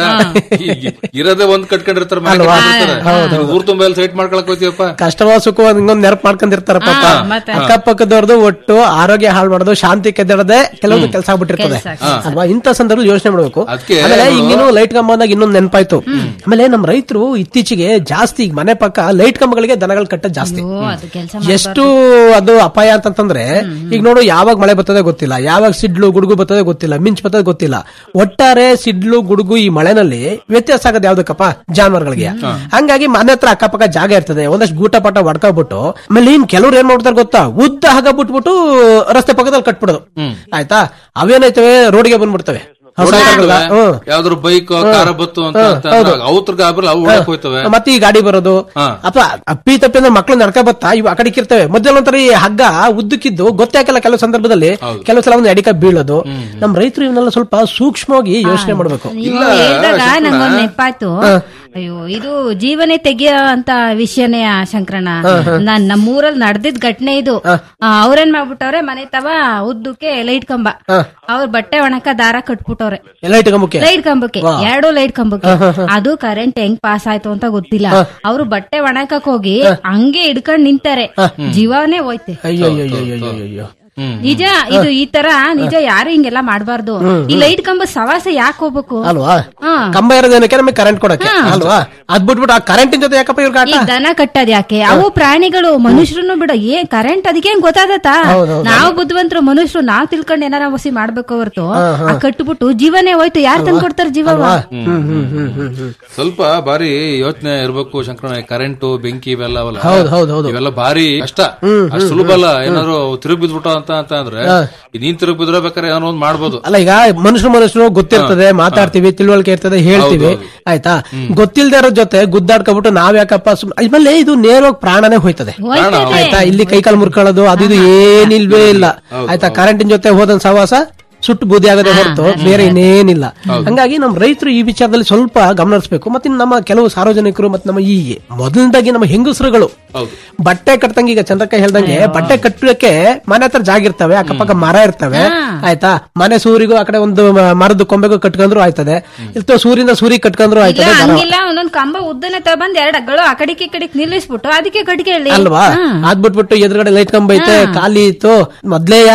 ಇರೋದೇ ಒಂದ್ ಕಟ್ಕೊಂಡಿರ್ತಾರೆ ಮನೆ ಕಟ್ಕೊಂಡಿರ್ತಾರೆ. ನೀವು ಊರ್ ತುಂಬ ಸೈಟ್ ಮಾಡ್ಕೊಳಕ್ ಹೋಗ್ತೀವಪ್ಪ ಕಷ್ಟವ ಸುಖವ ಹಿಂಗೊಂದ್ ನೆನಪು ಮಾಡ್ಕೊಂಡಿರ್ತಾರ ಪಾಪ ಮತ್ತೆ? ಅಕ್ಕಪಕ್ಕದವ್ರದ್ದು ಒಟ್ಟು ಆರೋಗ್ಯ ಹಾಳು ಮಾಡೋದು ಶಾಂತಿ ಕೆದ್ದಡದೆ ಕೆಲವೊಂದು ಕೆಲಸ ಆಗ್ಬಿಟ್ಟಿರ್ತದೆ ಅಲ್ವಾ ಇಂಥ ಸಂದರ್ಭದಲ್ಲಿ ಯೋಚನೆ ಮಾಡ್ಬೇಕು ಅದ್ಕೆ ಆಮೇಲೆ ಹಿಂಗೇನು ಲೈಟ್ ಕಂಬ ಅಂದಾಗ ಇನ್ನೊಂದ್ ನೆನಪಾಯ್ತು ಆಮೇಲೆ ನಮ್ ರೈತರು ಇತ್ತೀಚೆಗೆ ಜಾಸ್ತಿ ಈಗ ಮನೆ ಪಕ್ಕ ಲೈಟ್ ಕಂಬಗಳಿಗೆ ದನಗಳು ಕಟ್ಟೋದು ಜಾಸ್ತಿ ಓ ಅದು ಕೆಲಸ ಎಷ್ಟು ಅದು ಅಪಾಯ ಅಂತಂತಂದ್ರೆ ಈಗ ನೋಡು ಯಾವಾಗ ಮಳೆ ಬರ್ತದೆ ಗೊತ್ತಿಲ್ಲ ಯಾವಾಗ ಸಿಡ್ಲು ಗುಡುಗು ಬರ್ತದೆ ಗೊತ್ತಿಲ್ಲ ಮಿಂಚ್ ಬರ್ತದೆ ಗೊತ್ತಿಲ್ಲ ಒಟ್ಟಾರೆ ಸಿಡ್ಲು ಗುಡುಗು ಈ ಮಳೆನಲ್ಲಿ ವ್ಯತ್ಯಾಸ ಆಗೋದು ಯಾವ್ದಕ್ಕಪ್ಪ ಜಾನುವಾರುಗಳಿಗೆ ಹಂಗಾಗಿ ಮನೆ ಹತ್ರ ಅಕ್ಕಪಕ್ಕ ಜಾಗ ಇರ್ತದೆ ಒಂದಷ್ಟು ಗೂಟ ಪಾಟ ಹೊಡ್ಕೊಬಿಟ್ಟು ಆಮೇಲೆ ಇನ್ ಕೆಲವ್ರು ಏನ್ ಮಾಡ್ತಾರೆ ಗೊತ್ತಾ ಉದ್ದ ಹಗ ಬಿಟ್ಬಿಟ್ಟು ರಸ್ತೆ ಪಕ್ಕದಲ್ಲಿ ಕಟ್ಬಿಡೋದು ಆಯ್ತಾ ಅವೇನೈತವೆ ರೋಡ್ಗೆ ಬಂದ್ಬಿಡ್ತವೆ ಹೊಸ ಕಾರ್ಗಳೆಲ್ಲ. ಹ್ಮ್. ಯಾವ್ದಾದ್ರು ಬೈಕ್ ಕಾರ ಬತ್ತು ಅಂತ ಅವತ್ರ ಗಾಬರಿ ಅವು ಒಳಕ್ ಹೋಯ್ತವೆ ಮತ್ತೆ ಈ ಗಾಡಿ ಬರೋದು ಹಾ. ಅಥವಾ ಅಪ್ಪಿ ತಪ್ಪಿ ಅಂದ್ರೆ ಮಕ್ಳು ನಡ್ಕ ಬತ್ತಾ ಇವು ಆ ಕಡೆಗೆ ಇರ್ತವೆ ಮಧ್ಯದಲ್ಲಿ ಒಂಥರ ಈ ಹಗ್ಗ ಉದ್ದಕ್ಕಿದ್ದು ಗೊತ್ತೇ ಆಗಲ್ಲ ಕೆಲವು ಸಂದರ್ಭದಲ್ಲಿ ಕೆಲವು ಸಲ ಒಂದು ಎಡಿಕ ಬೀಳೋದು ನಮ್ ರೈತರು ಇವನ್ನೆಲ್ಲ ಸ್ವಲ್ಪ ಸೂಕ್ಷ್ಮವಾಗಿ ಯೋಚನೆ ಮಾಡ್ಬೇಕು ನೀವು ಹೇಳಿದಾಗ ನಂಗೊಂದ್ ನೆಪಾಯ್ತು ಅಯ್ಯೋ ಇದು ಜೀವನೇ ತೆಗಿಯೋ ಅಂತ ವಿಷಯನೇ ಆ ಶಂಕರಣ್ಣ ನಾನ್ ನಮ್ಮೂರಲ್ಲಿ ನಡೆದಿದ್ ಘಟನೆ ಇದು ಆ, ಅವ್ರೇನ್ ಮಾಡ್ಬಿಟ್ಟವ್ರೆ ಮನೆ ತವ ಉದ್ದಕ್ಕೆ ಲೈಟ್ ಕಂಬ ಅವ್ರ ಬಟ್ಟೆ ಒಣಕ ದಾರ ಕಟ್ಬಿಟ್ಟವ್ರೆ ಎಲ್ಲ ಇಟ್ಕೊಂಬಕ್ಕೆ ಲೈಟ್ ಕಂಬಕ್ಕೆ ಎರಡು ಲೈಟ್ ಕಂಬಕ್ಕೆ ಅದು ಕರೆಂಟ್ ಹೆಂಗ್ ಪಾಸ್ ಆಯ್ತು ಅಂತ ಗೊತ್ತಿಲ್ಲ ಅವ್ರು ಬಟ್ಟೆ ಒಣಕಕ್ ಹೋಗಿ ಹಂಗೆ ಹಿಡ್ಕೊಂಡ್ ನಿಂತಾರೆ ಜೀವನೇ ಹೋಯ್ತೆ ಅಯ್ಯೋ ಅಯ್ಯೋ ಅಯ್ಯೋ ಅಯ್ಯೋ ಅಯ್ಯೋ ನಿಜ ಇದು ಈ ತರ ನಿಜ ಯಾರು ಹಿಂಗೆಲ್ಲ ಮಾಡ್ಬಾರ್ದು ಈ ಲೈಟ್ ಕಂಬ ಸವಾಸ ಯಾಕೆ ಹೋಗ್ಬೇಕು ಅಲ್ವಾ ಹಾ. ಕಂಬ ಇರೋದೇನಕ್ಕೆ ನಮಗೆ ಕರೆಂಟ್ ಕೊಡಕ್ಕೆ ಅಲ್ವಾ ಅದ್ ಬಿಟ್ಬಿಟ್ಟು ಆ ಕರೆಂಟಿನ ಜೊತೆ ಯಾಕಪ್ಪ ಇವ್ರ ಈ ಕಾಟ ದನ ಕಟ್ಟದ್ ಯಾಕೆ ಅವು ಪ್ರಾಣಿಗಳು ಮನುಷ್ಯರನ್ನು ಬಿಡ ಏನ್ ಕರೆಂಟ್ ಅದಕ್ಕೆ ಹೆಂಗ್ ಗೊತ್ತಾಗತ್ತಾ ನಾವು ಬುದ್ಧಿವಂತರು ಮನುಷ್ಯರು ನಾವ್ ತಿಳ್ಕೊಂಡ್ ಏನಾರ ವಸಿ ಮಾಡ್ಬೇಕು ಹೊರತು ಆ ಕಟ್ಬಿಟ್ಟು ಜೀವನೇ ಹೋಯ್ತು ಯಾರು ತಂದ್ ಕೊಡ್ತಾರ ಜೀವ ಹ್ಮ್ ಹ್ಮ್ ಹ್ಮ್ ಹ್ಮ್ ಹ್ಮ್ ಸ್ವಲ್ಪ ಬಾರಿ ಯೋಚನೆ ಇರ್ಬೇಕು ಶಂಕರಣ್ಣ ಕರೆಂಟು ಬೆಂಕಿ ಇವೆಲ್ಲ ಅವಲ್ಲ ಹೌದು ಹೌದು ಹೌದು ಇವೆಲ್ಲ ಭಾರಿ ಕಷ್ಟ ಅಷ್ಟ್ ಸುಲಭ ಅಲ್ಲ ಏನಾದ್ರು ತಿರುಗ್ ಬಿದ್ಬಿಟ್ಟ ಅಂತ ಅಂತ ಅಂದ್ರೆ ಈ ನೀನ್ ತಿರುಗ್ ಬಿದ್ರೆ ಬೇಕಾದ್ರೆ ಏನೋ ಒಂದ್ ಮಾಡ್ಬೋದು ಅಲ್ಲ ಈಗ ಮನುಷ್ಯರು ಮನುಷ್ಯರು ಗೊತ್ತಿರ್ತದೆ ಮಾತಾಡ್ತೀವಿ ತಿಳುವಳಿಕೆ ಇರ್ತದೆ ಹೇಳ್ತೀವಿ ಆಯ್ತಾ ಗೊತ್ತಿಲ್ದೇ ಇರೋ ಜೊತೆ ಗುದ್ದಾಡ್ಕೊಬಿಟ್ಟು ನಾವ್ ಯಾಕಪ್ಪ ಸುಮ್ ಆಮೇಲೆ ಇದು ನೇರವಾಗಿ ಪ್ರಾಣನೇ ಹೋಯ್ತದೆ ಆಯ್ತಾ ಇಲ್ಲಿ ಕೈಕಾಲು ಮುರ್ಕೊಳ್ಳೋದು ಅದು ಇದು ಏನಿಲ್ವೇ ಇಲ್ಲ ಆಯ್ತಾ ಕರೆಂಟಿನ ಜೊತೆ ಹೋದನ್ ಸವಾಸ ಸುಟ್ಟು ಬೂದಿ ಆಗದೆ ಹೊರತು ಬೇರೆ ಇನ್ನೇನಿಲ್ಲ ಹಂಗಾಗಿ ನಮ್ಮ ರೈತರು ಈ ವಿಚಾರದಲ್ಲಿ ಸ್ವಲ್ಪ ಗಮನ ಹರಿಸ್ಬೇಕು ಮತ್ತೆ ಇನ್ನು ನಮ್ಮ ಕೆಲವು ಸಾರ್ವಜನಿಕರು ಮತ್ತೆ ನಮ್ಮ ಈ ಮೊದಲನೇದಾಗಿ ನಮ್ಮ ಹೆಂಗಸರುಗಳು ಹೌದು ಬಟ್ಟೆ ಕಟ್ತಂಗೆ ಈಗ ಚಂದ್ರಕ್ಕ ಹೇಳ್ದಂಗೆ ಬಟ್ಟೆ ಕಟ್ಟಕ್ಕೆ ಮನೆ ಹತ್ರ ಜಾಗ ಇರ್ತವೆ ಅಕ್ಕಪಕ್ಕ ಮರ ಇರ್ತವೆ ಆಯ್ತಾ ಮನೆ ಸೂರಿಗೂ ಆ ಕಡೆ ಒಂದು ಮ- ಮರದ ಕೊಂಬೆಗೂ ಕಟ್ಕೊಂಡ್ರು ಆಯ್ತದೆ ಇಲ್ತೋ ಸೂರಿಂದ ಸೂರಿ ಕಟ್ಕೊಂಡ್ರು ಇಲ್ಲ ಆಯ್ತದೆ ದನ- ಹಂಗಿಲ್ಲ ಒಂದೊಂದ್ ಕಂಬ ಉದ್ದನೆ ತಗೊಂಡ್ ಎರಡ್ ಅಗ್ಗಳು ಆ ಕಡೆಗೆ ಈ ಕಡೆಗೆ ನಿಲ್ಲಿಸ್ಬಿಟ್ಟು ಅದಕ್ಕೆ ಕಟ್ಗೆ ಹೇಳಿ ಅಲ್ವಾ ಅದ್ ಬಿಟ್ಬಿಟ್ಟು ಎದುರುಗಡೆ ಲೈಟ್ ಕಂಬ ಐತೆ ಖಾಲಿ ಇತ್ತು ಮೊದ್ಲೇಯ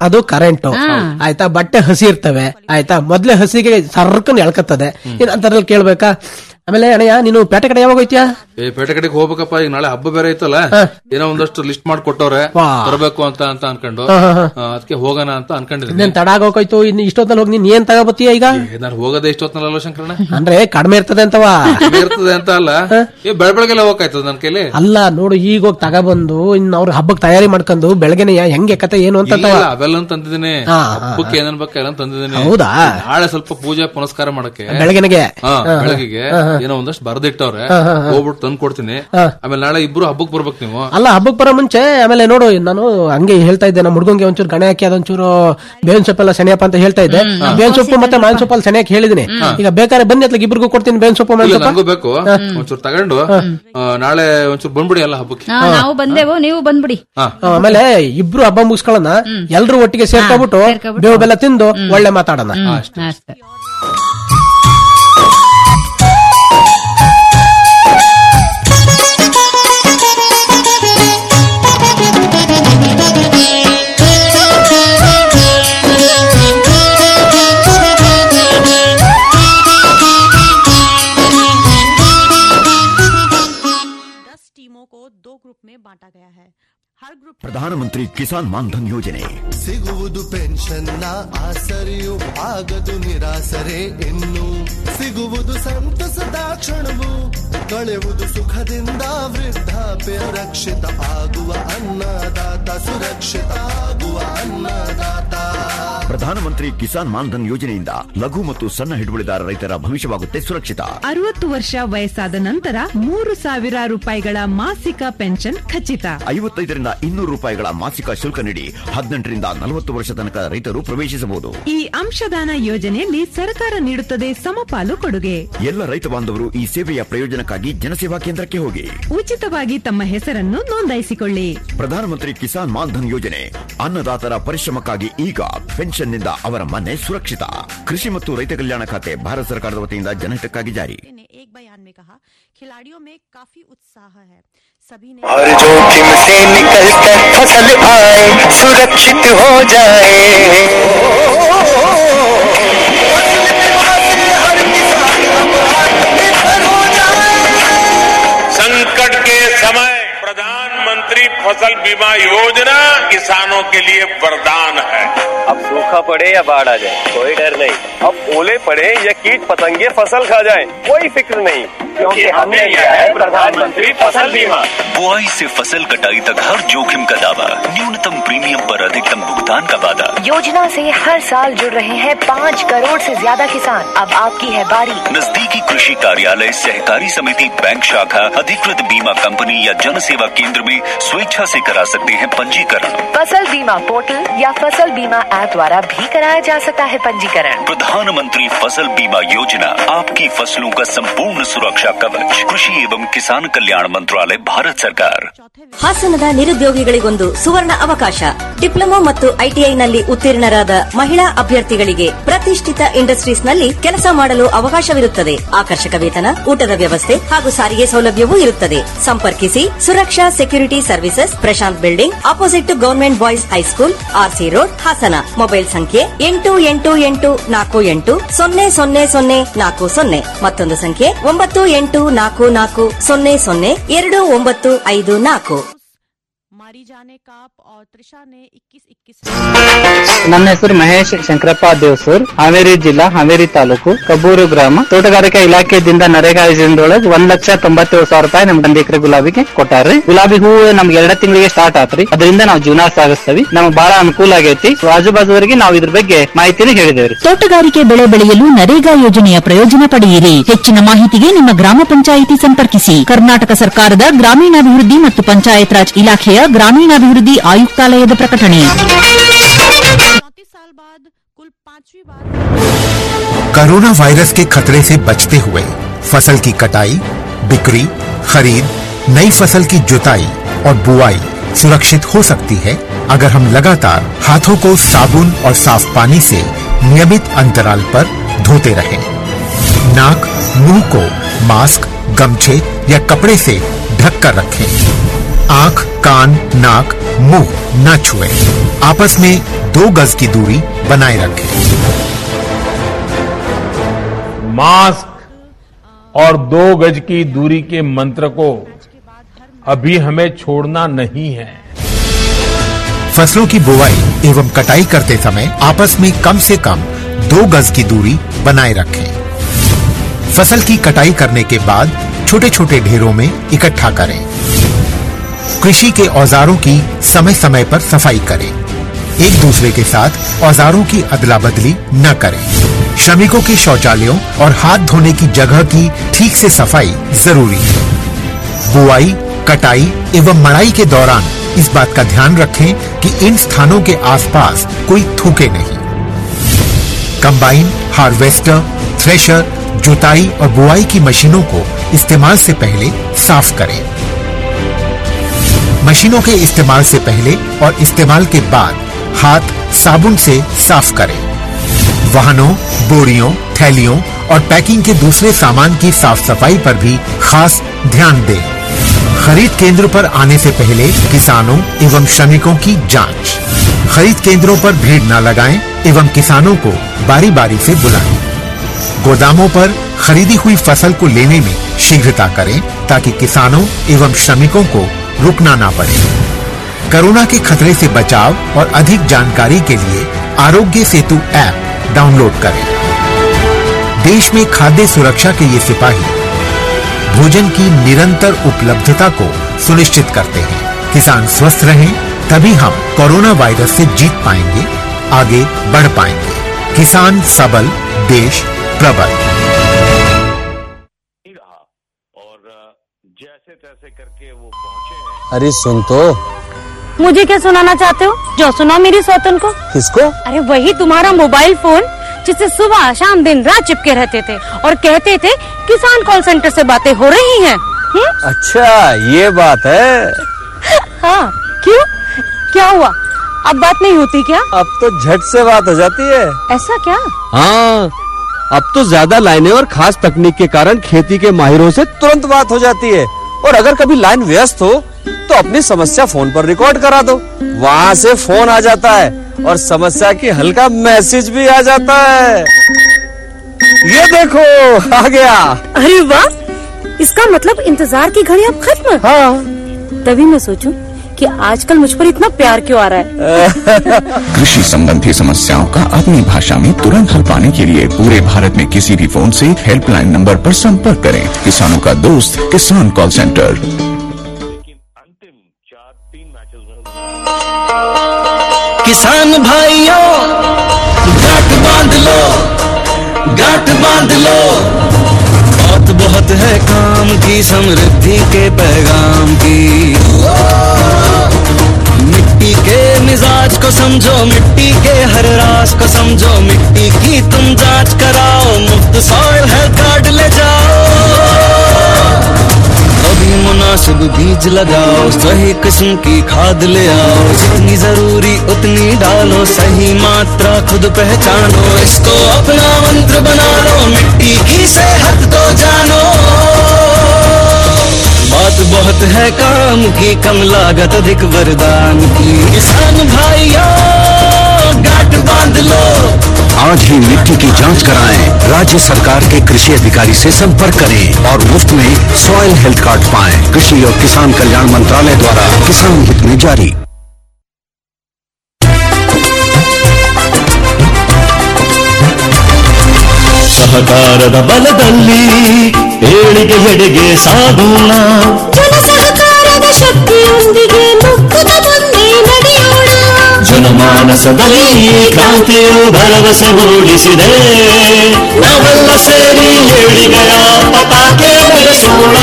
ಅದು ಕರೆಂಟ್ ಆಯ್ತಾ ಬಟ್ಟೆ ಹಸಿ ಇರ್ತವೆ ಆಯ್ತಾ ಮೊದ್ಲೇ ಹಸಿಗೆ ಸರ್ಕನ್ ಎಳ್ಕತ್ತದೆ ಇನ್ ಅಂತದ್ರಲ್ಲಿ ಕೇಳ್ಬೇಕಾ ಆಮೇಲೆ ಅಣ್ಣಯ್ಯ ನೀನು ಪೇಟೆ ಕಡೆ ಯಾವಾಗ ಹೋಯ್ತೀಯಾ ಏ ಪೇಟೆ ಕಡೆಗೆ ಹೋಗ್ಬೇಕಪ್ಪ ಈಗ ನಾಳೆ ಹಬ್ಬ ಬೇರೆ ಐತಲ್ಲ ಏನೋ ಒಂದಷ್ಟು ಲಿಸ್ಟ್ ಮಾಡ್ಕೊಟ್ಟವ್ರೆ ವಾ. ತರಬೇಕು ಅಂತ ಅಂತ ಅನ್ಕೊಂಡು ಅದಕ್ಕೆ ಹೋಗೋಣ ಅಂತ ಅನ್ಕೊಂಡಿದ್ದೀನಿ ಇನ್ನೇನ್ ತಡ ಆಗೋಕಾಯ್ತು ಇನ್ನು ಇಷ್ಟೊತ್ತಲ್ಲಿ ಹೋಗಿ ನೀನ್ ಏನ್ ತಗೋಬತ್ತೀಯ ಈಗ ಏ, ನಾನು ಹೋಗೋದೇ ಇಷ್ಟೊತ್ತನಲ್ಲ ಶಂಕರಣ್ಣ ಅಂದ್ರೆ ಕಡಿಮೆ ಇರ್ತದೆ ಅಂತವಾ ಕಮ್ಮಿ ಇರ್ತದೆ ಅಂತ ಅಲ್ಲ ಏ ಬೆಳ ಬೆಳಗ್ಗೆಲ್ಲ ಹೋಗಾಯ್ತದ ನನ್ ಕೈಲಿ ಅಲ್ಲ ನೋಡು ಈಗ ಹೋಗಿ ತಗೊಬಂದು ಇನ್ನು ಅವ್ರ ಹಬ್ಬಕ್ಕೆ ತಯಾರಿ ಮಾಡ್ಕೊಂಡು ಬೆಳಗ್ಗೆನೆ ಹೆಂಗೆ ಕತೆ ಏನು ಅಂತ ಇಲ್ಲ, ಇಲ್ಲ, ಅವೆಲ್ಲ ತಂದಿದ್ದೀನಿ ಹಾ, ಹಬ್ಬಕ್ಕೆ ಏನೇನ್ ಬೇಕು ಎಲ್ಲ ತಂದಿದ್ದೀನಿ ಹೌದಾ? ನಾಳೆ ಸ್ವಲ್ಪ ಪೂಜೆ ಪುನಸ್ಕಾರ ಮಾಡಕ್ಕೆ ಬೆಳಗ್ಗೆನೆಗೆ ಹಾ ಬೆಳಗಿಗೆ ಏನೋ ಒಂದಷ್ಟು ಬರ್ದಿಟ್ಟವ್ರೆ ಹೋಗ್ಬಿಟ್ಟು ತಂದು ಕೊಡ್ತೀನಿ ಆಮೇಲೆ ನಾಳೆ ಇಬ್ರು ಹಬ್ಬಕ್ ಬರ್ಬೇಕು ನೀವು ಅಲ್ಲ ಹಬ್ಬಕ್ಕೆ ಬರೋ ಮುಂಚೆ ಆಮೇಲೆ ನೋಡು ನಾನು ಹಂಗೆ ಹೇಳ್ತಾ ಇದ್ದೆ ನಮ್ಮ ಹುಡುಗಂಗೆ ಒಂಚೂರು ಗಣೆ ಹಾಕಿ ಅದೊಂಚೂರು ಬೇವಿನ ಸೊಪ್ಪೆಲ್ಲ ಸೆನೆಯಪ್ಪ ಅಂತ ಹೇಳ್ತಾ ಇದ್ದೆ ಬೇವಿನ ಸೊಪ್ಪು ಮತ್ತೆ ಮಾವಿನ ಸೊಪ್ಪಲ್ಲಿ ಸೆನೆ ಹಾಕಿ ಹೇಳಿದೀನಿ ಈಗ ಬೇಕಾದ್ರೆ ಬನ್ನಿ ಅತ್ಲಾಗ ಇಬ್ರಿಗೂ ಕೊಡ್ತೀನಿ ಬೇವಿನ ಸೊಪ್ಪು ಮಾವಿನ ಇಲ್ಲ ಸೊಪ್ಪು ನಂಗೂ ಬೇಕು ಒಂಚೂರು ತಗೊಂಡು ಆ, ನಾಳೆ ಒಂಚೂರು ಬಂದ್ಬಿಡಿ ಎಲ್ಲ ಹಬ್ಬಕ್ಕೆ ಹಾ, ನಾವು ಬಂದೆವು ನೀವು ಬಂದ್ಬಿಡಿ ಹಾ ಆ, ಆಮೇಲೆ ಇಬ್ರು ಹಬ್ಬ ಮುಗಿಸ್ಕೊಳ್ಳೋಣ ಎಲ್ರು ಒಟ್ಟಿಗೆ ಸೇರ್ಕೊಬಿಟ್ಟು ಬೇವು ಬೆಲ್ಲ ತಿಂದು ಒಳ್ಳೆ ಮಾತಾಡೋಣ ಅಷ್ಟೇ दस टीमों को दो ग्रुप में बांटा गया है हर ग्रुप ಪ್ರಧಾನಮಂತ್ರಿ ಕಿಸಾನ್ ಮಾನ್ಧನ್ ಯೋಜನೆ ಸಿಗುವುದು ಪೆನ್ಷನ್ನ ಆಸರೆಯು ಆಗದು ನಿರಾಸರೆ ಇನ್ನು ಸಿಗುವುದು ಸಂತಸದ ಕ್ಷಣವು ಕಳೆಯುವುದು ಸುಖದಿಂದ ವೃದ್ಧಾಪ್ಯ ರಕ್ಷಿತ ಆಗುವ ಅನ್ನದಾತ ಸುರಕ್ಷಿತ ಆಗುವ ಅನ್ನದಾತ ಪ್ರಧಾನಮಂತ್ರಿ ಕಿಸಾನ್ ಮಾನ್ಧನ್ ಯೋಜನೆಯಿಂದ ಲಘು ಮತ್ತು ಸಣ್ಣ ಹಿಡುವಳಿದಾರ ರೈತರ ಭವಿಷ್ಯವಾಗುತ್ತೆ ಸುರಕ್ಷಿತ ಅರವತ್ತು ವರ್ಷ ವಯಸ್ಸಾದ ನಂತರ ಮೂರು ಸಾವಿರ ರೂಪಾಯಿಗಳ ಮಾಸಿಕ ಪೆನ್ಷನ್ ಖಚಿತ ಐವತ್ತೈದರಿಂದ ಇನ್ನೂರು ರೂಪಾಯಿಗಳ ಮಾಸಿಕ ಶುಲ್ಕ ನೀಡಿ ಹದಿನೆಂಟರಿಂದ ನಲವತ್ತು ವರ್ಷ ತನಕ ರೈತರು ಪ್ರವೇಶಿಸಬಹುದು ಈ ಅಂಶದಾನ ಯೋಜನೆಯಲ್ಲಿ ಸರ್ಕಾರ ನೀಡುತ್ತದೆ ಸಮಪಾಲು ಕೊಡುಗೆ ಎಲ್ಲ ರೈತ ಬಾಂಧವರು ಈ ಸೇವೆಯ ಪ್ರಯೋಜನಕ್ಕಾಗಿ ಜನಸೇವಾ ಕೇಂದ್ರಕ್ಕೆ ಹೋಗಿ ಉಚಿತವಾಗಿ ತಮ್ಮ ಹೆಸರನ್ನು ನೋಂದಾಯಿಸಿಕೊಳ್ಳಿ ಪ್ರಧಾನಮಂತ್ರಿ ಕಿಸಾನ್ ಮಾನ್ಧನ್ ಯೋಜನೆ ಅನ್ನದಾತರ ಪರಿಶ್ರಮಕ್ಕಾಗಿ ಈಗ ಪೆನ್ಷನ್ನಿಂದ ಅವರ ಮನೆ ಸುರಕ್ಷಿತ ಕೃಷಿ ಮತ್ತು ರೈತ ಕಲ್ಯಾಣ ಖಾತೆ ಭಾರತ ಸರ್ಕಾರದ ವತಿಯಿಂದ ಜನಹಿತಕ್ಕಾಗಿ ಜಾರಿ ने एक बयान में कहा खिलाड़ियों में काफी उत्साह है सभी ने हर जोखिम से निकल कर फसल आए सुरक्षित हो जाए संकट के समय प्रधानमंत्री फसल बीमा योजना किसानों के लिए वरदान है अब सूखा पड़े या बाढ़ आ जाए कोई डर नहीं अब ओले पड़े या कीट पतंगे फसल खा जाए कोई फिक्र नहीं क्योंकि हमने लिया है प्रधानमंत्री फसल बीमा बुआई से फसल कटाई तक हर जोखिम का दावा न्यूनतम प्रीमियम पर अधिकतम भुगतान का वादा योजना से हर साल जुड़ रहे हैं पाँच करोड़ से ज्यादा किसान अब आपकी है बारी नजदीकी कृषि कार्यालय सहकारी समिति बैंक शाखा अधिकृत बीमा कंपनी या जन सेवा केंद्र में स्वेच्छा से करा सकते हैं पंजीकरण फसल बीमा पोर्टल या फसल बीमा ऐप द्वारा भी कराया जा सकता है पंजीकरण प्रधानमंत्री फसल बीमा योजना आपकी फसलों का संपूर्ण सुरक्षा कवच कृषि एवं किसान कल्याण मंत्रालय भारत सरकार ಹಾಸನದ ನಿರುದ್ಯೋಗಿಗಳಿಗೊಂದು ಸುವರ್ಣ ಅವಕಾಶ ಡಿಪ್ಲೊಮಾ ಮತ್ತು ಐಟಿಐನಲ್ಲಿ ಉತ್ತೀರ್ಣರಾದ ಮಹಿಳಾ ಅಭ್ಯರ್ಥಿಗಳಿಗೆ ಪ್ರತಿಷ್ಠಿತ ಇಂಡಸ್ಟ್ರೀಸ್ನಲ್ಲಿ ಕೆಲಸ ಮಾಡಲು ಅವಕಾಶವಿರುತ್ತದೆ ಆಕರ್ಷಕ ವೇತನ ಊಟದ ವ್ಯವಸ್ಥೆ ಹಾಗೂ ಸಾರಿಗೆ ಸೌಲಭ್ಯವೂ ಇರುತ್ತದೆ ಸಂಪರ್ಕಿಸಿ Suraksha security services Prashant building opposite to government boys high school RC road Hassan mobile ಸಂಖ್ಯೆ ಎಂಟು ಎಂಟು ಎಂಟು ನಾಲ್ಕು ಎಂಟು ಸೊನ್ನೆ ಸೊನ್ನೆ ಸೊನ್ನೆ ನಾಲ್ಕು ಸೊನ್ನೆ ಮತ್ತೊಂದು ಸಂಖ್ಯೆ ಒಂಬತ್ತು ಎಂಟು ನಾಲ್ಕು ನಾಲ್ಕು ಸೊನ್ನೆ ಸೊನ್ನೆ ಎರಡು ಒಂಬತ್ತು ಐದು ನಾಲ್ಕು मारी जाने काप और त्रिशा ने 21 21 ನನ್ನ ಹೆಸರು ಮಹೇಶ್ ಶಂಕರಪ್ಪ ದೇವಸೂರ್ ಹಾವೇರಿ ಜಿಲ್ಲಾ ಹಾವೇರಿ ತಾಲೂಕು ಕಬ್ಬೂರು ಗ್ರಾಮ ತೋಟಗಾರಿಕಾ ಇಲಾಖೆಯಿಂದ ನರೇಗಾ ಯೋಜನೆದೊಳಗೆ ಒಂದ್ ಲಕ್ಷ ತೊಂಬತ್ತೇಳು ಸಾವಿರ ರೂಪಾಯಿ ನಮ್ಗೆ ಒಂದ್ ಎಕರೆ ಗುಲಾಬಿಗೆ ಕೊಟ್ಟಾರ್ರಿ ಗುಲಾಬಿ ಹೂವು ನಮ್ಗೆ ಎರಡ ತಿಂಗಳಿಗೆ ಸ್ಟಾರ್ಟ್ ಆತ್ರಿ ಅದರಿಂದ ನಾವು ಜೀವನ ಸಾಗಿಸ್ತೀವಿ ನಮ್ಗೆ ಬಹಳ ಅನುಕೂಲ ಆಗೈತಿ ಆಜು ಬಾಜುವರೆಗೆ ನಾವು ಇದ್ರ ಬಗ್ಗೆ ಮಾಹಿತಿನ ಹೇಳಿದೇವ್ರಿ ತೋಟಗಾರಿಕೆ ಬೆಳೆ ಬೆಳೆಯಲು ನರೇಗಾ ಯೋಜನೆಯ ಪ್ರಯೋಜನ ಪಡೆಯಿರಿ ಹೆಚ್ಚಿನ ಮಾಹಿತಿಗೆ ನಿಮ್ಮ ಗ್ರಾಮ ಪಂಚಾಯಿತಿ ಸಂಪರ್ಕಿಸಿ ಕರ್ನಾಟಕ ಸರ್ಕಾರದ ಗ್ರಾಮೀಣಾಭಿವೃದ್ಧಿ ಮತ್ತು ಪಂಚಾಯತ್ ರಾಜ್ ಇಲಾಖೆಯ ಗ್ರಾಮೀಣಾಭಿವೃದ್ಧಿ ಆಯುಕ್ತಾಲಯದ ಪ್ರಕಟಣೆ साल बाद कुल पांचवी बार कोरोना वायरस के खतरे से बचते हुए फसल की कटाई बिक्री खरीद नई फसल की जुताई और बुआई सुरक्षित हो सकती है अगर हम लगातार हाथों को साबुन और साफ पानी से नियमित अंतराल पर धोते रहें। नाक मुंह को मास्क गमछे या कपड़े से ढक कर रखें आंख कान नाक मुंह न छुएं। आपस में दो गज की दूरी बनाए रखें मास्क और दो गज की दूरी के मंत्र को अभी हमें छोड़ना नहीं है फसलों की बुवाई एवं कटाई करते समय आपस में कम से कम दो गज की दूरी बनाए रखें फसल की कटाई करने के बाद छोटे छोटे ढेरों में इकट्ठा करें कृषि के औजारों की समय समय पर सफाई करें एक दूसरे के साथ औजारों की अदला बदली न करें श्रमिकों के शौचालयों और हाथ धोने की जगह की ठीक से सफाई जरूरी है बुआई कटाई एवं मड़ाई के दौरान इस बात का ध्यान रखें कि इन स्थानों के आसपास कोई थूके नहीं कंबाइन हार्वेस्टर थ्रेशर जुताई और बुआई की मशीनों को इस्तेमाल से पहले साफ करें मशीनों के इस्तेमाल से पहले और इस्तेमाल के बाद हाथ साबुन से साफ करें वाहनों बोरियों थैलियों और पैकिंग के दूसरे सामान की साफ सफाई पर भी खास ध्यान दें खरीद केंद्र पर आने से पहले किसानों एवं श्रमिकों की जांच खरीद केंद्रों पर भीड़ न लगाएं एवं किसानों को बारी बारी से बुलाएं गोदामों पर खरीदी हुई फसल को लेने में शीघ्रता करें ताकि किसानों एवं श्रमिकों को रुकना ना पड़े कोरोना के खतरे से बचाव और अधिक जानकारी के लिए आरोग्य सेतु ऐप डाउनलोड करें देश में खाद्य सुरक्षा के ये सिपाही भोजन की निरंतर उपलब्धता को सुनिश्चित करते हैं किसान स्वस्थ रहें तभी हम कोरोना वायरस से जीत पाएंगे आगे बढ़ पाएंगे किसान सबल देश प्रबल अरे सुन तो मुझे क्या सुनाना चाहते हो जो सुना मेरी सौतन को किसको अरे वही तुम्हारा मोबाइल फोन जिससे सुबह शाम दिन रात चिपके रहते थे और कहते थे किसान कॉल सेंटर से बातें हो रही हैं हुँ? अच्छा ये बात है हाँ क्यों क्या हुआ अब बात नहीं होती क्या अब तो झट से बात हो जाती है ऐसा क्या हाँ अब तो ज्यादा लाइनें और खास तकनीक के कारण खेती के माहिरों से तुरंत बात हो जाती है और अगर कभी लाइन व्यस्त हो तो अपनी समस्या फोन पर रिकॉर्ड करा दो वहाँ से फोन आ जाता है और समस्या की हल का मैसेज भी आ जाता है ये देखो आ गया अरे वाह इसका मतलब इंतजार की घड़ी अब खत्म हाँ तभी मैं सोचूं कि आजकल मुझ पर इतना प्यार क्यों आ रहा है कृषि संबंधी समस्याओं का अपनी भाषा में तुरंत हल पाने के लिए पूरे भारत में किसी भी फोन से हेल्पलाइन नंबर पर संपर्क करें किसानों का दोस्त किसान कॉल सेंटर किसान भाइयों गांठ बांध लो गांठ बांध लो बहुत बहुत है काम की समृद्धि के पैगाम की मिट्टी के मिजाज को समझो मिट्टी के हर रास को समझो मिट्टी की तुम जांच कराओ मुफ्त सॉइल हेल्थ कार्ड ले जाओ अभी मुनासिब बीज लगाओ सही किस्म की खाद ले आओ जितनी जरूरी उतनी डालो सही मात्रा खुद पहचानो इसको अपना मंत्र बना लो मिट्टी की सेहत तो जानो बात बहुत है काम की कम लागत अधिक वरदान की किसान भाइयों गांठ बांध लो आज ही मिट्टी की जांच कराएं राज्य सरकार के कृषि अधिकारी से संपर्क करें और मुफ्त में सॉइल हेल्थ कार्ड पाएं कृषि और किसान कल्याण मंत्रालय द्वारा किसान हित में जारी ಸಹಕಾರದ ಬಲದಲ್ಲಿ ಏಳಿಗೆ ಎಡೆಗೆ ಸಾಗೋಣ ಜನಸಹಕಾರದ ಶಕ್ತಿಯೊಂದಿಗೆ ಮುಕ್ತದ ಮುಂದೆ ನಡೆಯೋಣ ಜನಮಾನಸದಲ್ಲಿ ಈ ಕ್ರಾಂತಿಯು ಭರವಸೆ ಮೂಡಿಸಿದೆ ನಾವೆಲ್ಲ ಸೇರಿ ಏಳಿಗೆಯ ಪತಾಕೆ ಬೆಳೆಸೋಣ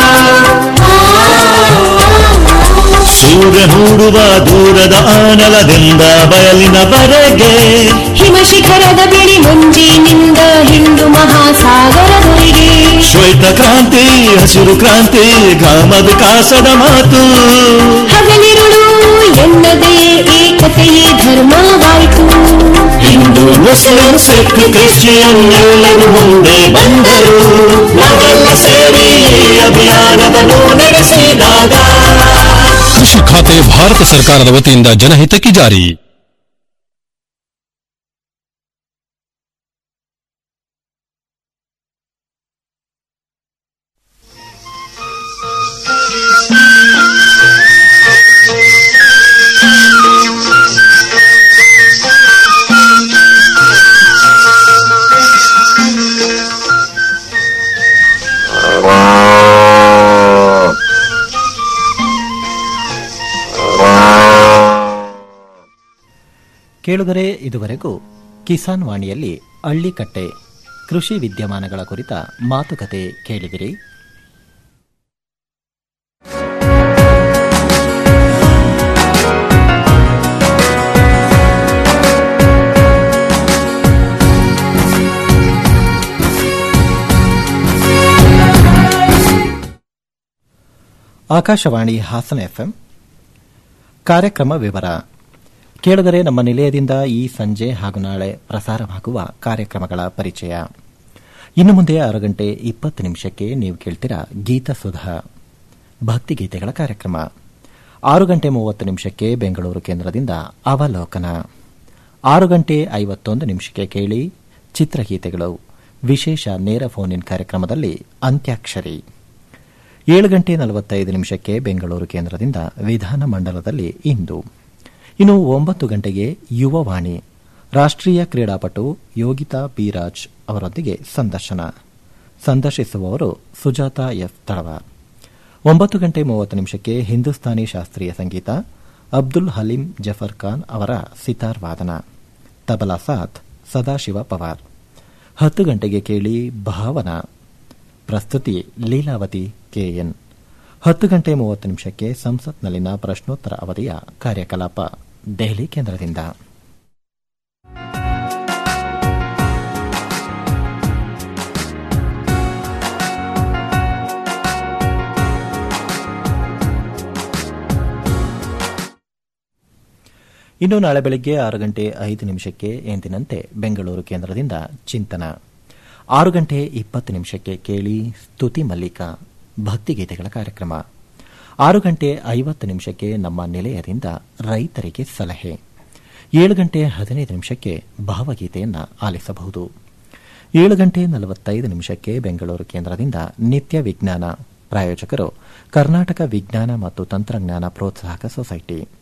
ಸೂರ್ಯ ಮೂಡುವ ದೂರದ ಆನಲದಿಂದ ಬಯಲಿನವರೆಗೆ ಹಿಮ ಶಿಖರದ ಬಿಳಿ ಮುಂಜಿನಿಂದ ಹಿಂದೂ ಮಹಾಸಾಗರದವರೆಗೆ ಶ್ವೇತ ಕ್ರಾಂತಿ ಹಸಿರು ಕ್ರಾಂತಿ ಗ್ರಾಮ ವಿಕಾಸದ ಮಾತು ಹಗಲಿರುಳು ಎನ್ನದೇ ಏಕತೆಯೇ ಧರ್ಮವಾಯಿತು ಹಿಂದೂ ಮುಸ್ಲಿಂ ಸಿಖ್ ಕ್ರಿಶ್ಚಿಯನ್ ಎಲ್ಲರೂ ಮುಂದೆ ಬಂದರು ನಾವೆಲ್ಲ ಸೇರಿ ಈ ಅಭಿಯಾನವನ್ನು ನಡೆಸಿದಾಗ ಕೃಷಿ ಖಾತೆ ಭಾರತ ಸರ್ಕಾರದ ವತಿಯಿಂದ ಜನಹಿತಕ್ಕೆ ಜಾರಿ ಕೇಳುಗರೆ ಇದುವರೆಗೂ ಕಿಸಾನ್ ವಾಣಿಯಲ್ಲಿ ಹಳ್ಳಿಕಟ್ಟೆ ಕೃಷಿ ವಿದ್ಯಮಾನಗಳ ಕುರಿತ ಮಾತುಕತೆ ಕೇಳಿದಿರಿ ಆಕಾಶವಾಣಿ ಹಾಸನ ಎಫ್ಎಂ ಕಾರ್ಯಕ್ರಮ ವಿವರ ಕೇಳಿದರೆ ನಮ್ಮ ನಿಲಯದಿಂದ ಈ ಸಂಜೆ ಹಾಗೂ ನಾಳೆ ಪ್ರಸಾರವಾಗುವ ಕಾರ್ಯಕ್ರಮಗಳ ಪರಿಚಯ ಇನ್ನು ಮುಂದೆ ಆರು ಗಂಟೆ ಇಪ್ಪತ್ತು ನಿಮಿಷಕ್ಕೆ ನೀವು ಕೇಳ್ತೀರಾ ಗೀತ ಸುಧಾ ಭಕ್ತಿಗೀತೆಗಳ ಕಾರ್ಯಕ್ರಮ ಆರು ಗಂಟೆ ಮೂವತ್ತು ನಿಮಿಷಕ್ಕೆ ಬೆಂಗಳೂರು ಕೇಂದ್ರದಿಂದ ಅವಲೋಕನ ಆರು ಗಂಟೆ ಐವತ್ತೊಂದು ನಿಮಿಷಕ್ಕೆ ಕೇಳಿ ಚಿತ್ರಗೀತೆಗಳು ವಿಶೇಷ ನೇರ ಫೋನ್ ಇನ್ ಕಾರ್ಯಕ್ರಮದಲ್ಲಿ ಅಂತ್ಯಾಕ್ಷರಿ ಏಳು ಗಂಟೆ ನಲವತ್ತೈದು ನಿಮಿಷಕ್ಕೆ ಬೆಂಗಳೂರು ಕೇಂದ್ರದಿಂದ ವಿಧಾನ ಮಂಡಲದಲ್ಲಿ ಇಂದು ಇನ್ನು ಒಂಬತ್ತು ಗಂಟೆಗೆ ಯುವವಾಣಿ ರಾಷ್ಟ್ರೀಯ ಕ್ರೀಡಾಪಟು ಯೋಗಿತಾ ಬಿರಾಜ್ ಅವರೊಂದಿಗೆ ಸಂದರ್ಶನ ಸಂದರ್ಶಿಸುವವರು ಸುಜಾತ ಎಫ್ ತಳವ ಒಂಬತ್ತು ಗಂಟೆ ಮೂವತ್ತು ನಿಮಿಷಕ್ಕೆ ಹಿಂದೂಸ್ತಾನಿ ಶಾಸ್ತ್ರೀಯ ಸಂಗೀತ ಅಬ್ದುಲ್ ಹಲೀಂ ಜಫರ್ ಖಾನ್ ಅವರ ಸಿತಾರ್ ವಾದನ ತಬಲಾ ಸಾಥ್ ಸದಾಶಿವ ಪವಾರ್ ಹತ್ತು ಗಂಟೆಗೆ ಕೇಳಿ ಭಾವನಾ ಪ್ರಸ್ತುತಿ ಲೀಲಾವತಿ ಕೆಎನ್ ಹತ್ತು ಗಂಟೆ ಮೂವತ್ತು ನಿಮಿಷಕ್ಕೆ ಸಂಸತ್ನಲ್ಲಿನ ಪ್ರಶ್ನೋತ್ತರ ಅವಧಿಯ ಕಾರ್ಯಕಲಾಪ ದೆಹಲಿ ಕೇಂದ್ರದಿಂದ ಇನ್ನು ನಾಳೆ ಬೆಳಗ್ಗೆ ಆರು ಗಂಟೆ ಐದು ನಿಮಿಷಕ್ಕೆ ಎಂದಿನಂತೆ ಬೆಂಗಳೂರು ಕೇಂದ್ರದಿಂದ ಚಿಂತನ ಆರು ಗಂಟೆ ಇಪ್ಪತ್ತು ನಿಮಿಷಕ್ಕೆ ಕೇಳಿ ಸ್ತುತಿ ಮಲ್ಲಿಕ ಭಕ್ತಿಗೀತೆಗಳ ಕಾರ್ಯಕ್ರಮ ಆರು ಗಂಟೆ ಐವತ್ತು ನಿಮಿಷಕ್ಕೆ ನಮ್ಮ ನಿಲಯದಿಂದ ರೈತರಿಗೆ ಸಲಹೆ ಏಳು ಗಂಟೆ ಹದಿನೈದು ನಿಮಿಷಕ್ಕೆ ಭಾವಗೀತೆಯನ್ನು ಆಲಿಸಬಹುದು ಏಳು ಗಂಟೆ ನಲವತ್ತೈದು ನಿಮಿಷಕ್ಕೆ ಬೆಂಗಳೂರು ಕೇಂದ್ರದಿಂದ ನಿತ್ಯ ವಿಜ್ಞಾನ ಪ್ರಾಯೋಜಕರು ಕರ್ನಾಟಕ ವಿಜ್ಞಾನ ಮತ್ತು ತಂತ್ರಜ್ಞಾನ ಪ್ರೋತ್ಸಾಹಕ ಸೊಸೈಟಿ